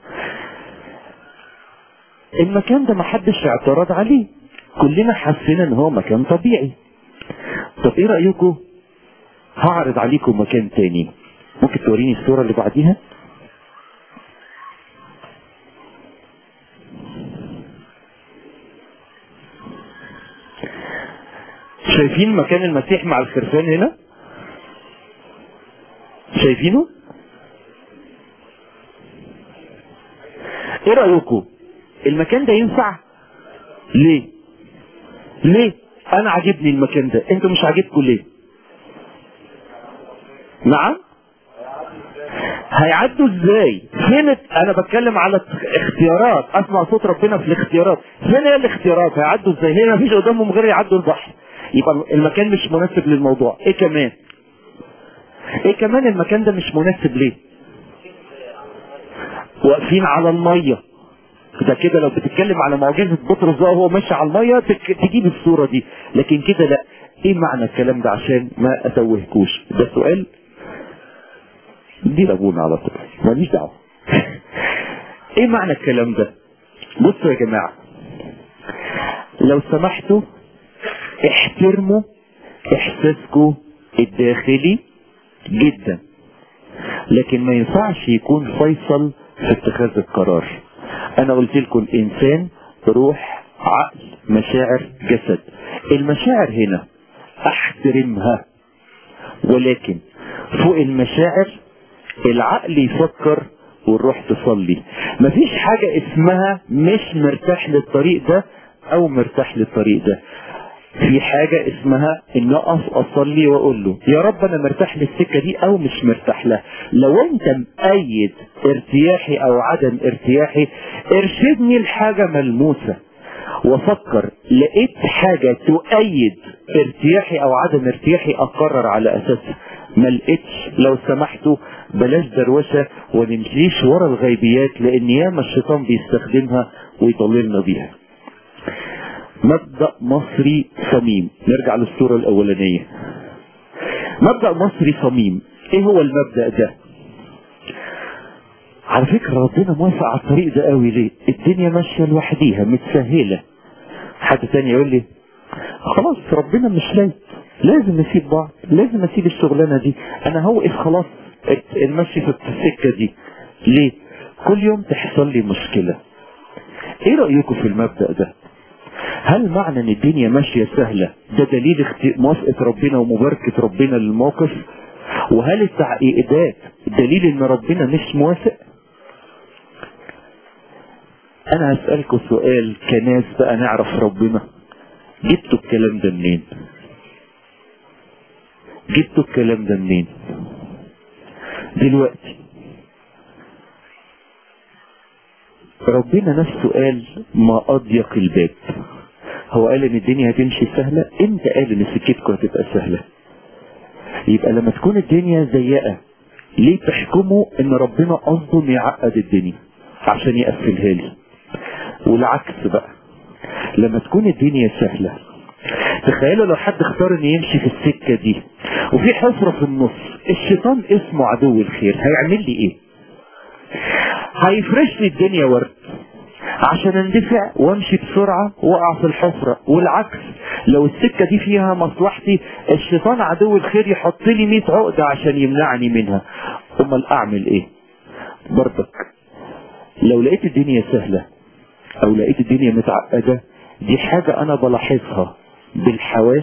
المكان ده محدش اعترض عليه كلنا حسينا ان هو مكان طبيعي طب ايه رايكم هعرض عليكم مكان تاني ممكن توريني الصوره اللي بعديها شايفين مكان المسيح مع الخرفان هنا شايفينه ايه رأيكم المكان ده ينفع ليه ليه انا عاجبني المكان ده انتوا مش عاجبكم ليه نعم هيعدوا ازاي فين الت- انا بتكلم على اختيارات اسمع صوت ربنا في الاختيارات فين هي الاختيارات هيعدوا ازاي هنا مفيش قدامهم غير يعدوا البحر يبقى المكان مش مناسب للموضوع ايه كمان ايه كمان المكان ده مش مناسب ليه واقفين على الميه ده كده لو بتتكلم على معجزة بطرس بقى وهو ماشي على المية تك- تجيب الصورة دي لكن كده لا ايه معنى الكلام ده عشان ما اتوهكوش ده سؤال دي لابونا على طول ماليش دعوة ايه معنى الكلام ده بصوا يا جماعة لو سمحتوا احترموا احساسكم الداخلي جدا لكن ما ينفعش يكون فيصل في اتخاذ القرار انا قلت لكم الانسان روح عقل مشاعر جسد المشاعر هنا احترمها ولكن فوق المشاعر العقل يفكر والروح تصلي مفيش حاجة اسمها مش مرتاح للطريق ده او مرتاح للطريق ده في حاجة اسمها ان اقف اصلي واقول له يا رب انا مرتاح للسكة دي او مش مرتاح لها لو انت مؤيد ارتياحي او عدم ارتياحي ارشدني لحاجة ملموسة وافكر لقيت حاجة تؤيد ارتياحي او عدم ارتياحي اقرر على اساسها ما لقيتش لو سمحتوا بلاش دروشة ونمشيش ورا الغيبيات لان ياما الشيطان بيستخدمها ويضللنا بيها مبدأ مصري صميم نرجع للصورة الأولانية مبدأ مصري صميم ايه هو المبدأ ده على فكرة ربنا موافق على الطريق ده قوي ليه الدنيا ماشية لوحديها متسهلة حد تاني يقول لي خلاص ربنا مش لايق لازم نسيب بعض لازم اسيب الشغلانة دي انا هوقف خلاص المشي في السكة دي ليه كل يوم تحصل لي مشكلة ايه رأيكم في المبدأ ده هل معنى ان الدنيا ماشية سهلة ده دليل موافقة ربنا ومباركة ربنا للموقف وهل التعقيدات دليل ان ربنا مش موافق انا هسألكم سؤال كناس بقى نعرف ربنا جبتوا الكلام ده منين جبتوا الكلام ده منين دلوقتي ربنا نفسه قال ما اضيق الباب هو قال ان الدنيا هتمشي سهلة انت قال ان سكتكم هتبقى سهلة يبقى لما تكون الدنيا ضيقة ليه تحكموا ان ربنا قصده انه يعقد الدنيا عشان يقفلها لي والعكس بقى لما تكون الدنيا سهلة تخيلوا لو حد اختار ان يمشي في السكة دي وفي حفرة في النص الشيطان اسمه عدو الخير هيعمل لي ايه هيفرش لي الدنيا ورد عشان اندفع وامشي بسرعة واقع في الحفرة والعكس لو السكة دي فيها مصلحتي الشيطان عدو الخير يحط لي 100 عقدة عشان يمنعني منها امال اعمل ايه برضك لو لقيت الدنيا سهلة او لقيت الدنيا متعقدة دي حاجة انا بلاحظها بالحواس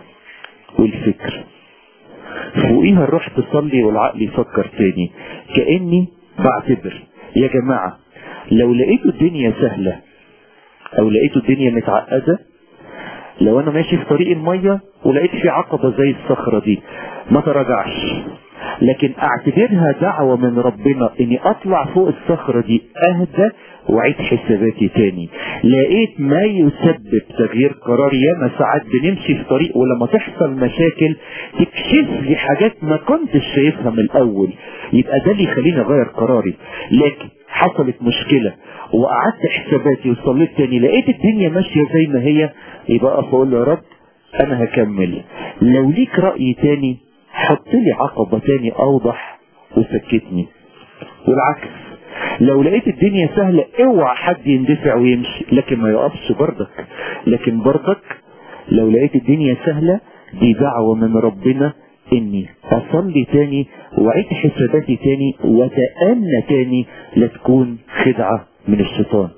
والفكر فوقيها الروح تصلي والعقل يفكر تاني كأني بعتبر يا جماعة لو لقيتوا الدنيا سهلة او لقيتوا الدنيا متعقدة لو انا ماشي في طريق المية ولقيت في عقبة زي الصخرة دي ما تراجعش لكن اعتبرها دعوة من ربنا اني اطلع فوق الصخرة دي اهدى واعيد حساباتي تاني لقيت ما يسبب تغيير قراري ياما ساعات بنمشي في طريق ولما تحصل مشاكل تكشف لي حاجات ما كنتش شايفها من الاول يبقى ده اللي يخليني اغير قراري لكن حصلت مشكلة وقعدت حساباتي وصليت تاني لقيت الدنيا ماشية زي ما هي يبقى اقف اقول له يا رب انا هكمل لو ليك رأي تاني حط لي عقبة تاني اوضح وسكتني والعكس لو لقيت الدنيا سهلة اوعى حد يندفع ويمشي لكن ما يقفش بردك لكن بردك لو لقيت الدنيا سهلة دي دعوة من ربنا اني اصلي تاني واعيد حساباتي تاني وتأنى تاني لا تكون خدعة من الشيطان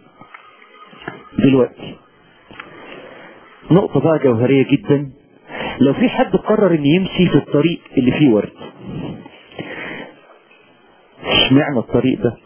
دلوقتي نقطة بقى جوهرية جدا لو في حد قرر ان يمشي في الطريق اللي فيه ورد اشمعنى الطريق ده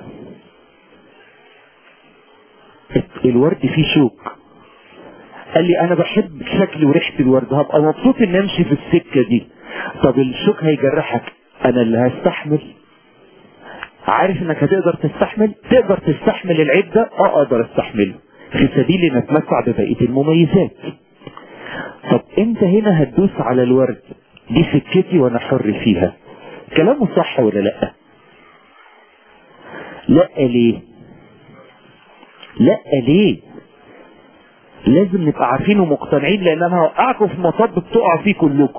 الورد فيه شوك قال لي انا بحب شكل وريحة الورد هبقى مبسوط ان امشي في السكة دي طب الشوك هيجرحك انا اللي هستحمل عارف انك هتقدر تستحمل تقدر تستحمل العيب ده اه اقدر استحمله في سبيل ان اتمتع ببقية المميزات طب انت هنا هتدوس على الورد دي سكتي وانا حر فيها كلامه صح ولا لا لا ليه لا ليه لازم نبقى عارفين ومقتنعين لان انا هوقعكم في مطب بتقعوا فيه كلكم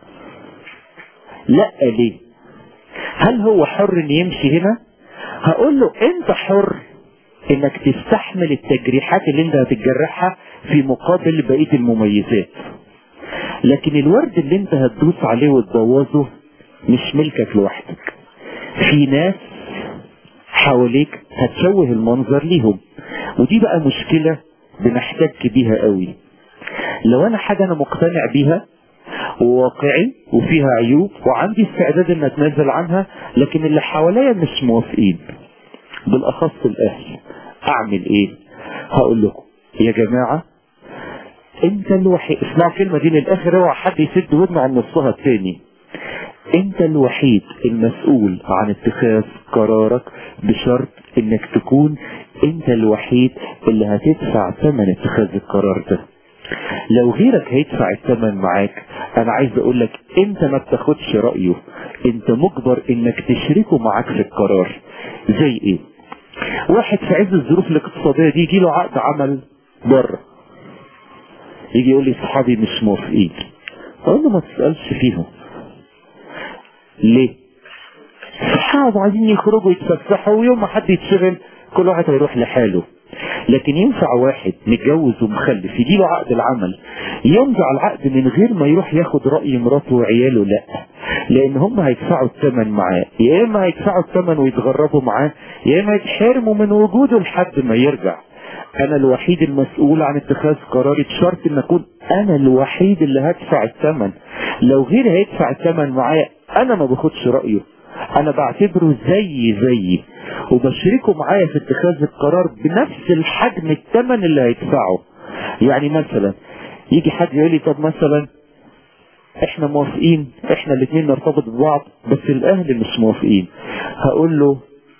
لا ليه هل هو حر ان يمشي هنا هقول له انت حر انك تستحمل التجريحات اللي انت هتتجرحها في مقابل بقية المميزات لكن الورد اللي انت هتدوس عليه وتبوظه مش ملكك لوحدك في ناس حواليك هتشوه المنظر ليهم ودي بقى مشكلة بنحتك بيها قوي لو انا حاجة انا مقتنع بيها وواقعي وفيها عيوب وعندي استعداد ان اتنازل عنها لكن اللي حواليا مش موافقين بالاخص الاهل اعمل ايه هقول لكم يا جماعة انت الوحيد اسمعوا الكلمة دي للاخر اوعى حد يسد ودنه عن نصها التاني انت الوحيد المسؤول عن اتخاذ قرارك بشرط انك تكون انت الوحيد اللي هتدفع ثمن اتخاذ القرار ده لو غيرك هيدفع الثمن معاك انا عايز اقول لك انت ما بتاخدش رأيه انت مجبر انك تشركه معاك في القرار زي ايه واحد في عز الظروف الاقتصادية دي يجي له عقد عمل بره يجي يقول لي صحابي مش موافقين اقول له ما تسألش فيهم ليه اصحاب عايزين يخرجوا يتفسحوا ويوم ما حد يتشغل كل واحد هيروح لحاله لكن ينفع واحد متجوز ومخلف يجي له عقد العمل يمضي على العقد من غير ما يروح ياخد رأي مراته وعياله لا لان هم هيدفعوا الثمن معاه يا اما هيدفعوا الثمن ويتغربوا معاه يا اما يتحرموا من وجوده لحد ما يرجع انا الوحيد المسؤول عن اتخاذ قراري بشرط ان اكون انا الوحيد اللي هدفع الثمن لو غيري هيدفع الثمن معايا انا ما باخدش رايه انا بعتبره زي زيي وبشركه معايا في اتخاذ القرار بنفس الحجم الثمن اللي هيدفعه يعني مثلا يجي حد يقول لي طب مثلا احنا موافقين احنا الاثنين نرتبط ببعض بس الاهل مش موافقين هقول له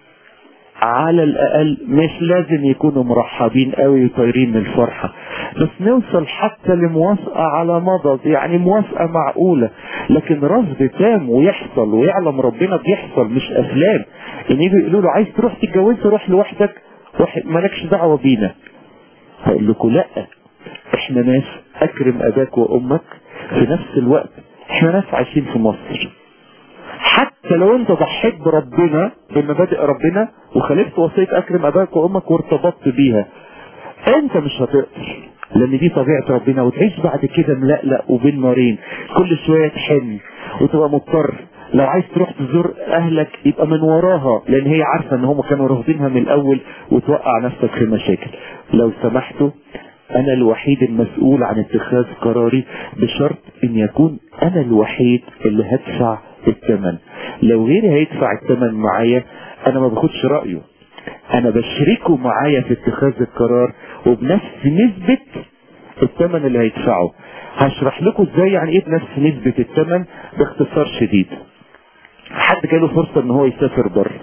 على الاقل مش لازم يكونوا مرحبين قوي وطايرين من الفرحه بس نوصل حتى لموافقه على مضض يعني موافقه معقوله لكن رفض تام ويحصل ويعلم ربنا بيحصل مش افلام ان يجوا يقولوا له عايز تروح تتجوز روح لوحدك روح مالكش دعوه بينا هقول لكم لا احنا ناس اكرم اباك وامك في نفس الوقت احنا ناس عايشين في مصر حتى لو انت ضحيت بربنا بمبادئ ربنا وخالفت وصية اكرم اباك وامك وارتبطت بيها انت مش هتقدر لان دي طبيعة ربنا وتعيش بعد كده ملقلق وبين نارين كل شوية تحن وتبقى مضطر لو عايز تروح تزور اهلك يبقى من وراها لان هي عارفة ان هم كانوا رافضينها من الاول وتوقع نفسك في مشاكل لو سمحتوا انا الوحيد المسؤول عن اتخاذ قراري بشرط ان يكون انا الوحيد اللي هدفع الثمن لو غيري هيدفع الثمن معايا انا ما باخدش رايه انا بشركه معايا في اتخاذ القرار وبنفس نسبة الثمن اللي هيدفعه هشرح لكم ازاي يعني ايه بنفس نسبة الثمن باختصار شديد حد جاله فرصة ان هو يسافر بره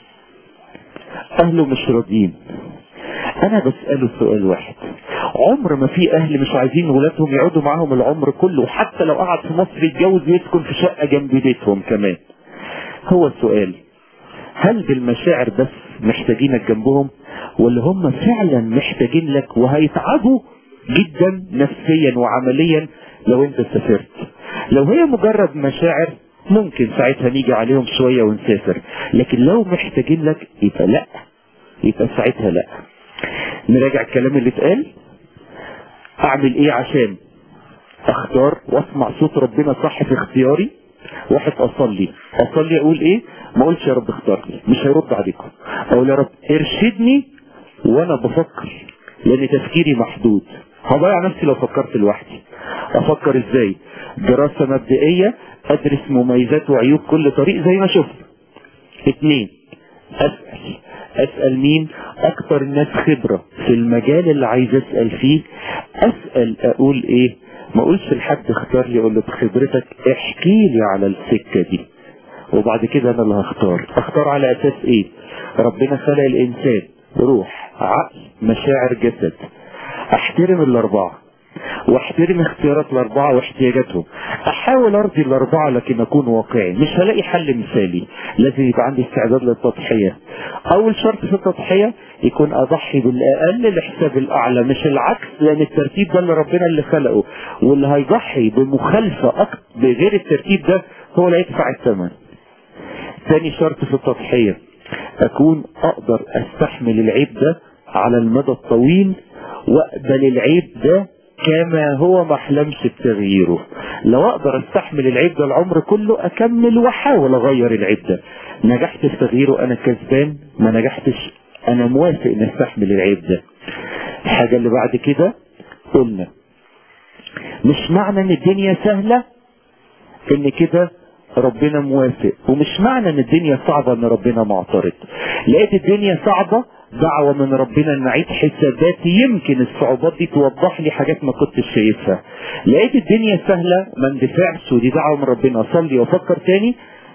اهله مش راضيين انا بسأله سؤال واحد عمر ما في اهل مش عايزين ولادهم يقعدوا معاهم العمر كله حتى لو قعد في مصر يتجوز ويسكن في شقة جنب بيتهم كمان هو السؤال هل بالمشاعر بس محتاجينك جنبهم ولا هم فعلا محتاجين لك وهيتعبوا جدا نفسيا وعمليا لو انت سافرت لو هي مجرد مشاعر ممكن ساعتها نيجي عليهم شوية ونسافر لكن لو محتاجين لك يبقى لا يبقى ساعتها لا نراجع الكلام اللي اتقال اعمل ايه عشان اختار واسمع صوت ربنا صح في اختياري واحد اصلي اصلي اقول ايه ما اقولش يا رب اختار لي مش هيرد عليكم اقول يا رب ارشدني وانا بفكر لان تفكيري محدود هضيع نفسي لو فكرت لوحدي افكر ازاي دراسة مبدئية ادرس مميزات وعيوب كل طريق زي ما شفت اتنين اسأل اسأل مين اكتر الناس خبرة في المجال اللي عايز اسأل فيه اسأل اقول ايه ما اقولش لحد اختار لي اقول له بخبرتك احكي لي على السكة دي وبعد كده انا اللي هختار اختار على اساس ايه ربنا خلق الانسان روح عقل مشاعر جسد احترم الاربعة واحترم اختيارات الاربعة واحتياجاتهم احاول ارضي الاربعة لكن اكون واقعي مش هلاقي حل مثالي لازم يبقى عندي استعداد للتضحية اول شرط في التضحية يكون اضحي بالاقل لحساب الاعلى مش العكس لان الترتيب ده اللي ربنا اللي خلقه واللي هيضحي بمخالفة أكتر بغير الترتيب ده هو اللي هيدفع الثمن تاني شرط في التضحية اكون اقدر استحمل العيب ده على المدى الطويل واقبل العيب ده كما هو ما احلمش بتغييره لو اقدر استحمل العيب ده العمر كله اكمل واحاول اغير العيب ده نجحت في تغييره انا كسبان ما نجحتش انا موافق ان استحمل العيب ده الحاجة اللي بعد كده قلنا مش معنى ان الدنيا سهلة ان كده ربنا موافق ومش معنى ان الدنيا صعبة ان ربنا معترض لقيت الدنيا صعبة دعوة من ربنا ان اعيد حساباتي يمكن الصعوبات دي توضح لي حاجات ما كنتش شايفها لقيت الدنيا سهلة ما اندفعش ودي دعوة من ربنا اصلي وافكر تاني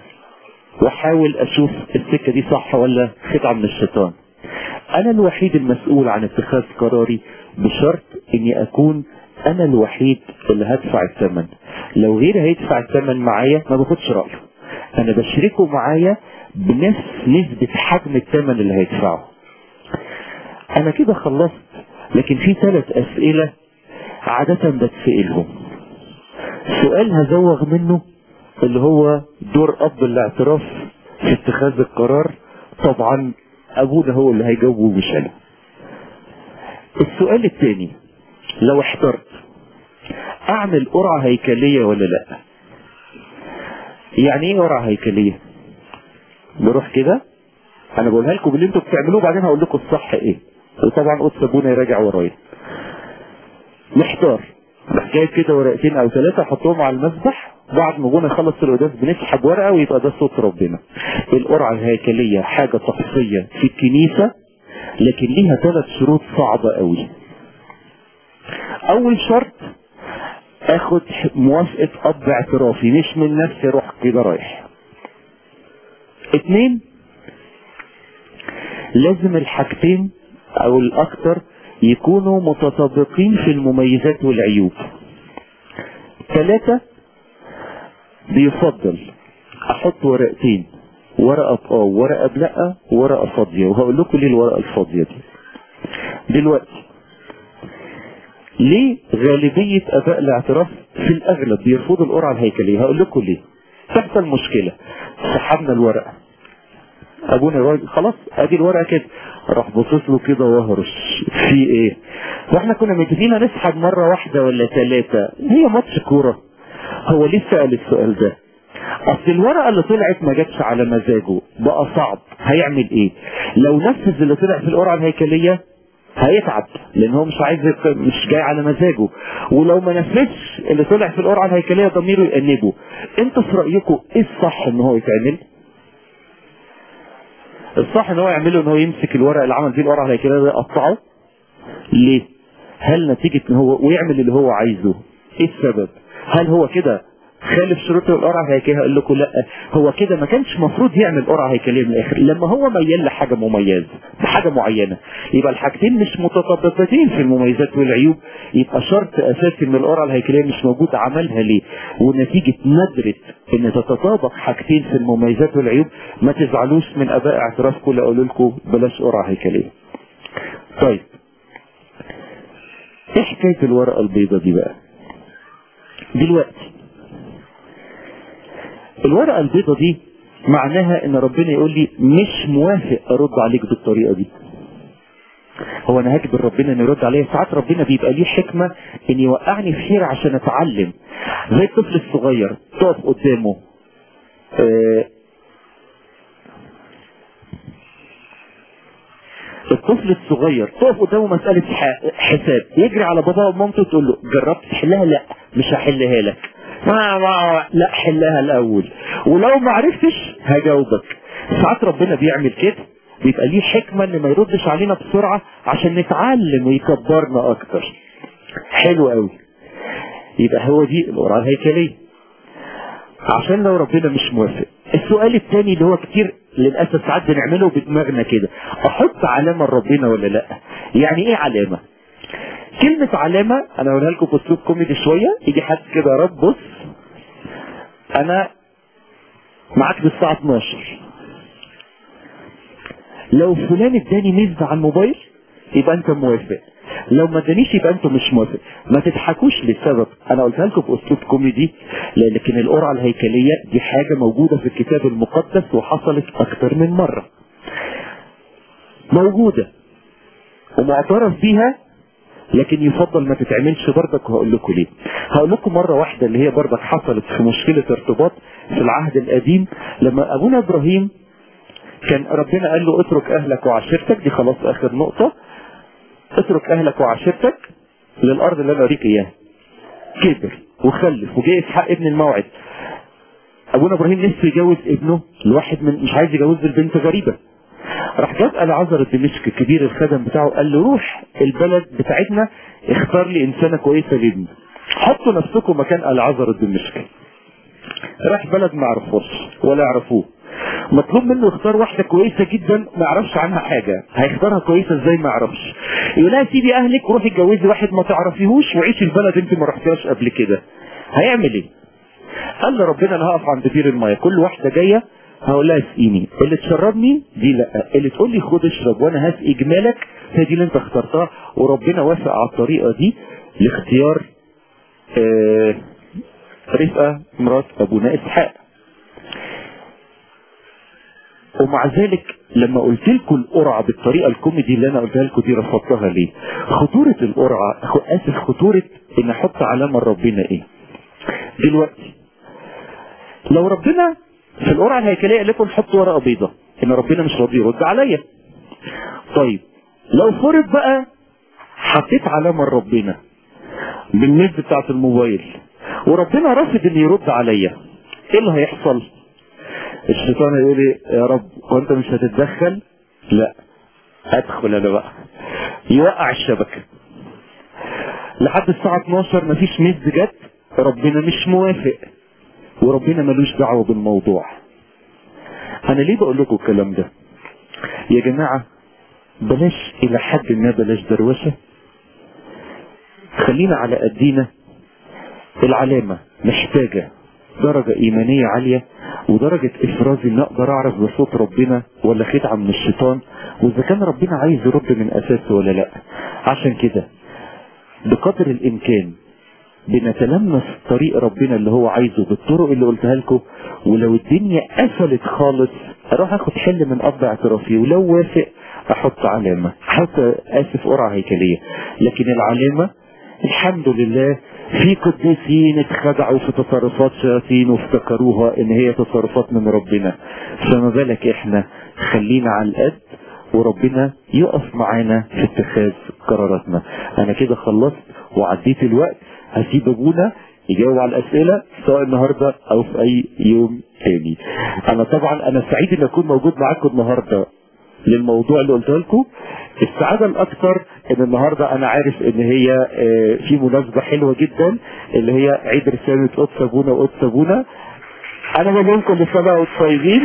واحاول اشوف السكة دي صح ولا خدعة من الشيطان انا الوحيد المسؤول عن اتخاذ قراري بشرط اني اكون انا الوحيد اللي هدفع الثمن لو غيري هيدفع الثمن معايا ما باخدش رايه انا بشركه معايا بنفس نسبة حجم الثمن اللي هيدفعه انا كده خلصت لكن في ثلاث اسئلة عادة بتسألهم سؤال هزوغ منه اللي هو دور اب الاعتراف في اتخاذ القرار طبعا ابونا هو اللي هيجاوبه مش انا السؤال الثاني لو احترت اعمل قرعة هيكلية ولا لا يعني ايه قرعة هيكلية نروح كده انا بقولها لكم اللي انتوا بتعملوه بعدين هقول لكم الصح ايه وطبعا قدس ابونا يراجع ورايا محتار راح جايب كده ورقتين او ثلاثة احطهم على المسبح بعد ما ابونا يخلص القداس بنسحب ورقة ويبقى ده صوت ربنا القرعة الهيكلية حاجة شخصية في الكنيسة لكن ليها ثلاث شروط صعبة قوي اول شرط اخد موافقة اب اعترافي مش من نفسي اروح كده رايح اتنين لازم الحاجتين او الاكتر يكونوا متطابقين في المميزات والعيوب ثلاثة بيفضل احط ورقتين ورقة اه ورقة بلأ ورقة فاضية وهقول لكم ليه الورقة الفاضية دي دلوقتي ليه غالبية اباء الاعتراف في الاغلب بيرفضوا القرعة الهيكلية هقول لكم ليه تحصل مشكلة سحبنا الورقة ابونا راجل خلاص ادي الورقه كده راح باصص له كده وهرش في ايه واحنا كنا متفقين نسحب مره واحده ولا ثلاثه هي ماتش كوره هو ليه سال السؤال ده اصل الورقه اللي طلعت ما جاتش على مزاجه بقى صعب هيعمل ايه لو نفذ اللي طلع في القرعه الهيكليه هيتعب لان هو مش عايز مش جاي على مزاجه ولو ما نفذش اللي طلع في القرعه الهيكليه ضميره يأنبه انتوا في رايكم ايه الصح ان هو يتعمل الصح ان هو يعمله ان هو يمسك الورق اللي عمل فيه القرعه الهيكليه ده يقطعه ليه هل نتيجه ان هو ويعمل اللي هو عايزه ايه السبب هل هو كده خالف شروط القرعه الهيكليه هقول لكم لا هو كده ما كانش المفروض يعمل قرعه هيكليه من الاخر لما هو ميال لحاجه مميزه بحاجه معينه يبقى الحاجتين مش متطابقتين في المميزات والعيوب يبقى شرط اساسي ان القرعه الهيكليه مش موجود عملها ليه ونتيجه ندره ان تتطابق حاجتين في المميزات والعيوب ما تزعلوش من اباء اعترافكم اللي اقول لكم بلاش قرعه هيكليه طيب ايه حكايه الورقه البيضاء دي بقى دلوقتي الورقة البيضة دي معناها ان ربنا يقول لي مش موافق ارد عليك بالطريقة دي هو انا هجبر ربنا ان يرد عليا ساعات ربنا بيبقى ليه حكمة ان يوقعني في خير عشان اتعلم زي الطفل الصغير تقف قدامه آه الطفل الصغير تقف قدامه مسألة حساب يجري على باباه ومامته تقول له جربت تحلها لا مش هحلها لك ما ما لا حلها الاول ولو ما عرفتش هجاوبك ساعات ربنا بيعمل كده بيبقى ليه حكمة ان ما يردش علينا بسرعة عشان نتعلم ويكبرنا اكتر حلو قوي يبقى هو دي القرعة الهيكلية عشان لو ربنا مش موافق السؤال الثاني اللي هو كتير للأسف ساعات بنعمله بدماغنا كده احط علامة لربنا ولا لا يعني ايه علامة كلمة علامة انا اقولها لكم باسلوب كوميدي شوية يجي حد كده يا رب بص انا معاك بالساعة 12 لو فلان اداني نسبة على الموبايل يبقى انت موافق لو ما ادانيش يبقى انتوا مش موافق ما تضحكوش لسبب انا قلتها لكم باسلوب كوميدي لكن القرعه الهيكليه دي حاجه موجوده في الكتاب المقدس وحصلت اكتر من مره موجوده ومعترف بيها لكن يفضل ما تتعملش بردك وهقول لكم ليه هقول لكم مرة واحدة اللي هي بردك حصلت في مشكلة ارتباط في العهد القديم لما ابونا ابراهيم كان ربنا قال له اترك اهلك وعشيرتك دي خلاص اخر نقطة اترك اهلك وعشيرتك للارض اللي انا اوريك اياها كبر وخلف وجاي اسحاق ابن الموعد ابونا ابراهيم نفسه يجوز ابنه لواحد من مش عايز يجوز البنت غريبه راح جاب العذر الدمشقي كبير الخدم بتاعه قال له روح البلد بتاعتنا اختار لي انسانه كويسه لابني حطوا نفسكم مكان العذر الدمشقي راح بلد ما يعرفوش ولا يعرفوه مطلوب منه يختار واحده كويسه جدا ما يعرفش عنها حاجه هيختارها كويسه ازاي ما يعرفش يقول لها سيبي اهلك وروحي اتجوزي واحد ما تعرفيهوش وعيشي البلد انت ما رحتيهاش قبل كده هيعمل ايه قال له ربنا انا هقف عند بير الميه كل واحده جايه هقول لها اسقيني اللي تشربني دي لا اللي تقول لي خد اشرب وانا هسقي جمالك هي دي اللي انت اخترتها وربنا وافق على الطريقه دي لاختيار آه رفقه مرات ابونا اسحاق ومع ذلك لما قلت لكم القرعه بالطريقه الكوميدي اللي انا قلتها لكم دي رفضتها ليه؟ خطوره القرعه أخ- اسف خطوره ان احط علامه لربنا ايه؟ دلوقتي لو ربنا في القرعه الهيكليه قال لكم نحط ورقه بيضاء ان ربنا مش راضي يرد عليا. طيب لو فرض بقى حطيت علامه لربنا بالنت بتاعت الموبايل وربنا رافض ان يرد عليا ايه اللي هيحصل؟ الشيطان يقول لي يا رب وانت مش هتتدخل؟ لا ادخل انا بقى يوقع الشبكه لحد الساعه 12 مفيش ميز جت ربنا مش موافق وربنا ملوش دعوه بالموضوع انا ليه بقول لكم الكلام ده يا جماعه بلاش الى حد ما بلاش دروشه خلينا على قدينا العلامة محتاجة درجة إيمانية عالية ودرجة إفراز إن أقدر أعرف ده صوت ربنا ولا خدعة من الشيطان وإذا كان ربنا عايز يرد من أساسه ولا لأ عشان كده بقدر الإمكان بنتلمس طريق ربنا اللي هو عايزه بالطرق اللي قلتها لكم ولو الدنيا قفلت خالص اروح اخد حل من اب اعترافي ولو وافق احط علامه احط اسف قرعه هيكليه لكن العلامه الحمد لله في قديسين اتخدعوا في تصرفات شياطين وافتكروها ان هي تصرفات من ربنا فما بالك احنا خلينا على القد وربنا يقف معانا في اتخاذ قراراتنا انا كده خلصت وعديت الوقت هسيب ابونا يجاوب على الاسئله سواء النهارده او في اي يوم تاني انا طبعا انا سعيد ان اكون موجود معاكم النهارده للموضوع اللي قلته لكم السعادة الأكثر إن النهاردة أنا عارف إن هي آه، في مناسبة حلوة جدا اللي هي عيد رسالة قدس أبونا وقدس أبونا أنا بقول لكم كل سنة وأنتم طيبين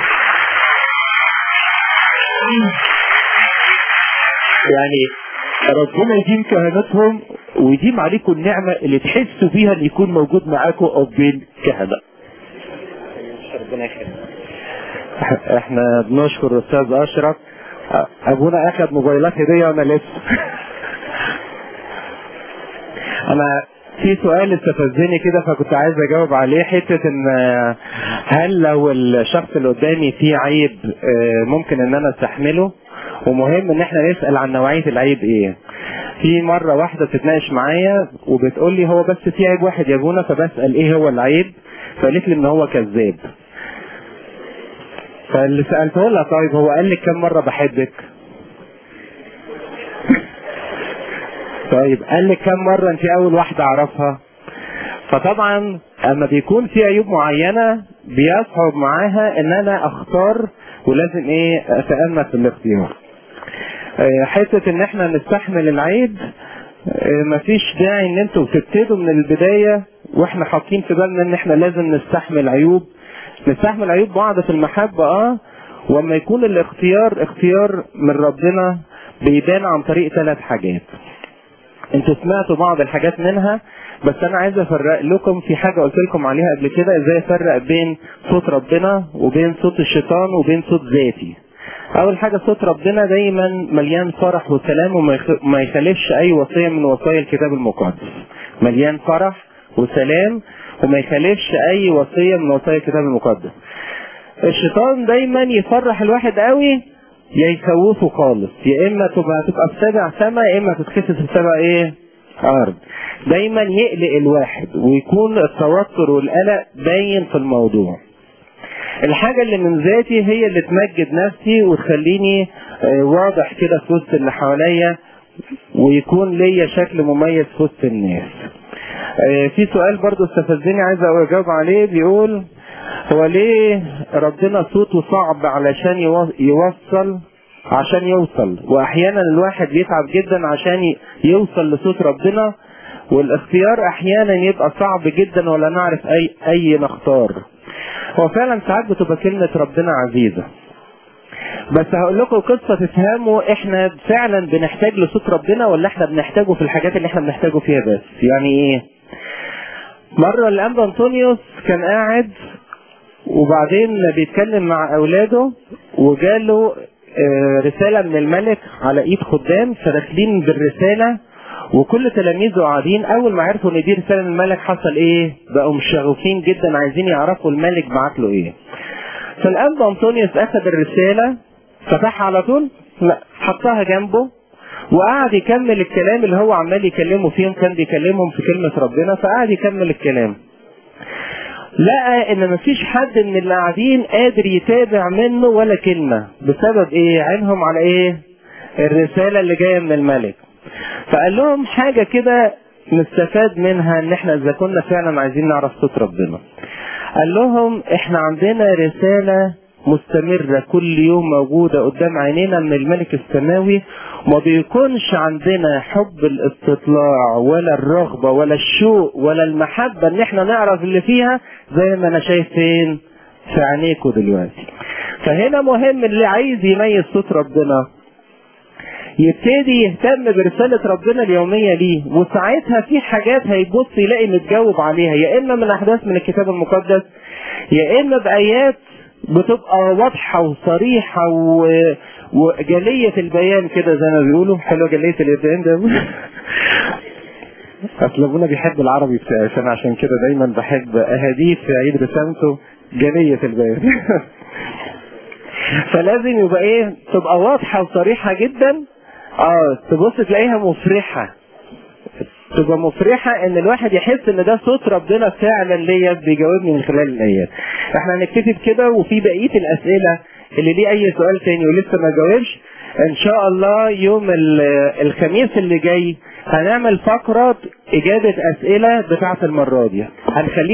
يعني ربنا يديم كهنتهم ويديم عليكم النعمة اللي تحسوا بيها اللي يكون موجود معاكم أو بين كهنة ربنا يخليك احنا بنشكر الاستاذ اشرف ابونا اخذ موبايلات هديه وانا لسه انا في سؤال استفزني كده فكنت عايز اجاوب عليه حته ان آه، هل لو الشخص اللي قدامي فيه عيب آه، ممكن ان انا استحمله ومهم ان احنا نسال عن نوعيه العيب ايه في مره واحده بتتناقش معايا وبتقول لي هو بس في عيب واحد يا ابونا فبسال ايه هو العيب فقالت لي ان هو كذاب فاللي سالته لها طيب هو قال لك كم مره بحبك طيب قال لك كم مره انت اول واحده اعرفها فطبعا اما بيكون في عيوب معينه بيصعب معاها ان انا اختار ولازم ايه اتامل في الاختيار آه، حته ان احنا نستحمل العيب آه، مفيش داعي ان انتوا تبتدوا من البدايه واحنا حاطين في بالنا ان احنا لازم نستحمل عيوب نستحمل عيوب بعض في المحبه اه واما يكون الاختيار اختيار من ربنا بيبان عن طريق ثلاث حاجات انتوا سمعتوا بعض الحاجات منها بس انا عايز افرق لكم في حاجه قلت لكم عليها قبل كده ازاي افرق بين صوت ربنا وبين صوت الشيطان وبين صوت ذاتي اول حاجه صوت ربنا دايما مليان فرح وسلام وما يخ- ما يخالفش اي وصيه من وصايا الكتاب المقدس مليان فرح وسلام وما يخالفش اي وصيه من وصايا الكتاب المقدس الشيطان دايما يفرح الواحد قوي يا يخوفه خالص يا اما تبقى تبقى في سبع سما يا اما تتخسف في سبع ايه ارض دايما يقلق الواحد ويكون التوتر والقلق باين في الموضوع الحاجة اللي من ذاتي هي اللي تمجد نفسي وتخليني آه، واضح كده في وسط اللي حواليا ويكون ليا شكل مميز في وسط الناس آه، في سؤال برضو استفزني عايز اجاوب عليه بيقول هو ليه ربنا صوته صعب علشان يو- يوصل عشان يوصل واحيانا الواحد بيتعب جدا عشان ي- يوصل لصوت ربنا والاختيار احيانا يبقى صعب جدا ولا نعرف اي اي نختار هو فعلا ساعات بتبقى كلمة ربنا عزيزة بس هقول لكم قصة تفهموا احنا فعلا بنحتاج لصوت ربنا ولا احنا بنحتاجه في الحاجات اللي احنا بنحتاجه فيها بس يعني ايه مرة الأنبا أنطونيوس كان قاعد وبعدين بيتكلم مع أولاده وجاله آه، رسالة من الملك على إيد خدام فداخلين بالرسالة وكل تلاميذه قاعدين أول ما عرفوا إن دي رسالة من الملك حصل إيه؟ بقوا مشغوفين جدا عايزين يعرفوا الملك بعت له إيه. فالاب انطونيوس اخذ الرساله فتحها على طول لا حطها جنبه وقعد يكمل الكلام اللي هو عمال يكلمه فيهم كان بيكلمهم في كلمه ربنا فقعد يكمل الكلام لقى ان مفيش حد من اللي قاعدين قادر يتابع منه ولا كلمه بسبب ايه عينهم على ايه الرساله اللي جايه من الملك فقال لهم حاجه كده نستفاد منها ان احنا اذا كنا فعلا عايزين نعرف صوت ربنا قال لهم احنا عندنا رساله مستمرة كل يوم موجودة قدام عينينا من الملك السماوي وما بيكونش عندنا حب الاستطلاع ولا الرغبة ولا الشوق ولا المحبة ان احنا نعرف اللي فيها زي ما انا شايف فين في عينيكوا دلوقتي فهنا مهم اللي عايز يميز صوت ربنا يبتدي يهتم برسالة ربنا اليومية ليه وساعتها في حاجات هيبص يلاقي متجاوب عليها يا إما من أحداث من الكتاب المقدس يا إما بآيات بتبقى واضحة وصريحة و... وجلية البيان كده زي ما بيقولوا حلوة جلية البيان ده اصل ابونا بيحب العربي بتاعي فانا عشان كده دايما بحب اهديه في عيد رسالته جلية البيان فلازم يبقى ايه تبقى واضحة وصريحة جدا اه تبص تلاقيها مفرحة تبقى مفرحة ان الواحد يحس ان ده صوت ربنا فعلا ليا بيجاوبني من خلال الايات احنا هنكتفي بكده وفي بقية الاسئلة اللي ليه اي سؤال تاني ولسه ما جاوبش ان شاء الله يوم الخميس اللي جاي هنعمل فقرة اجابة اسئلة بتاعة المرة دي هنخليها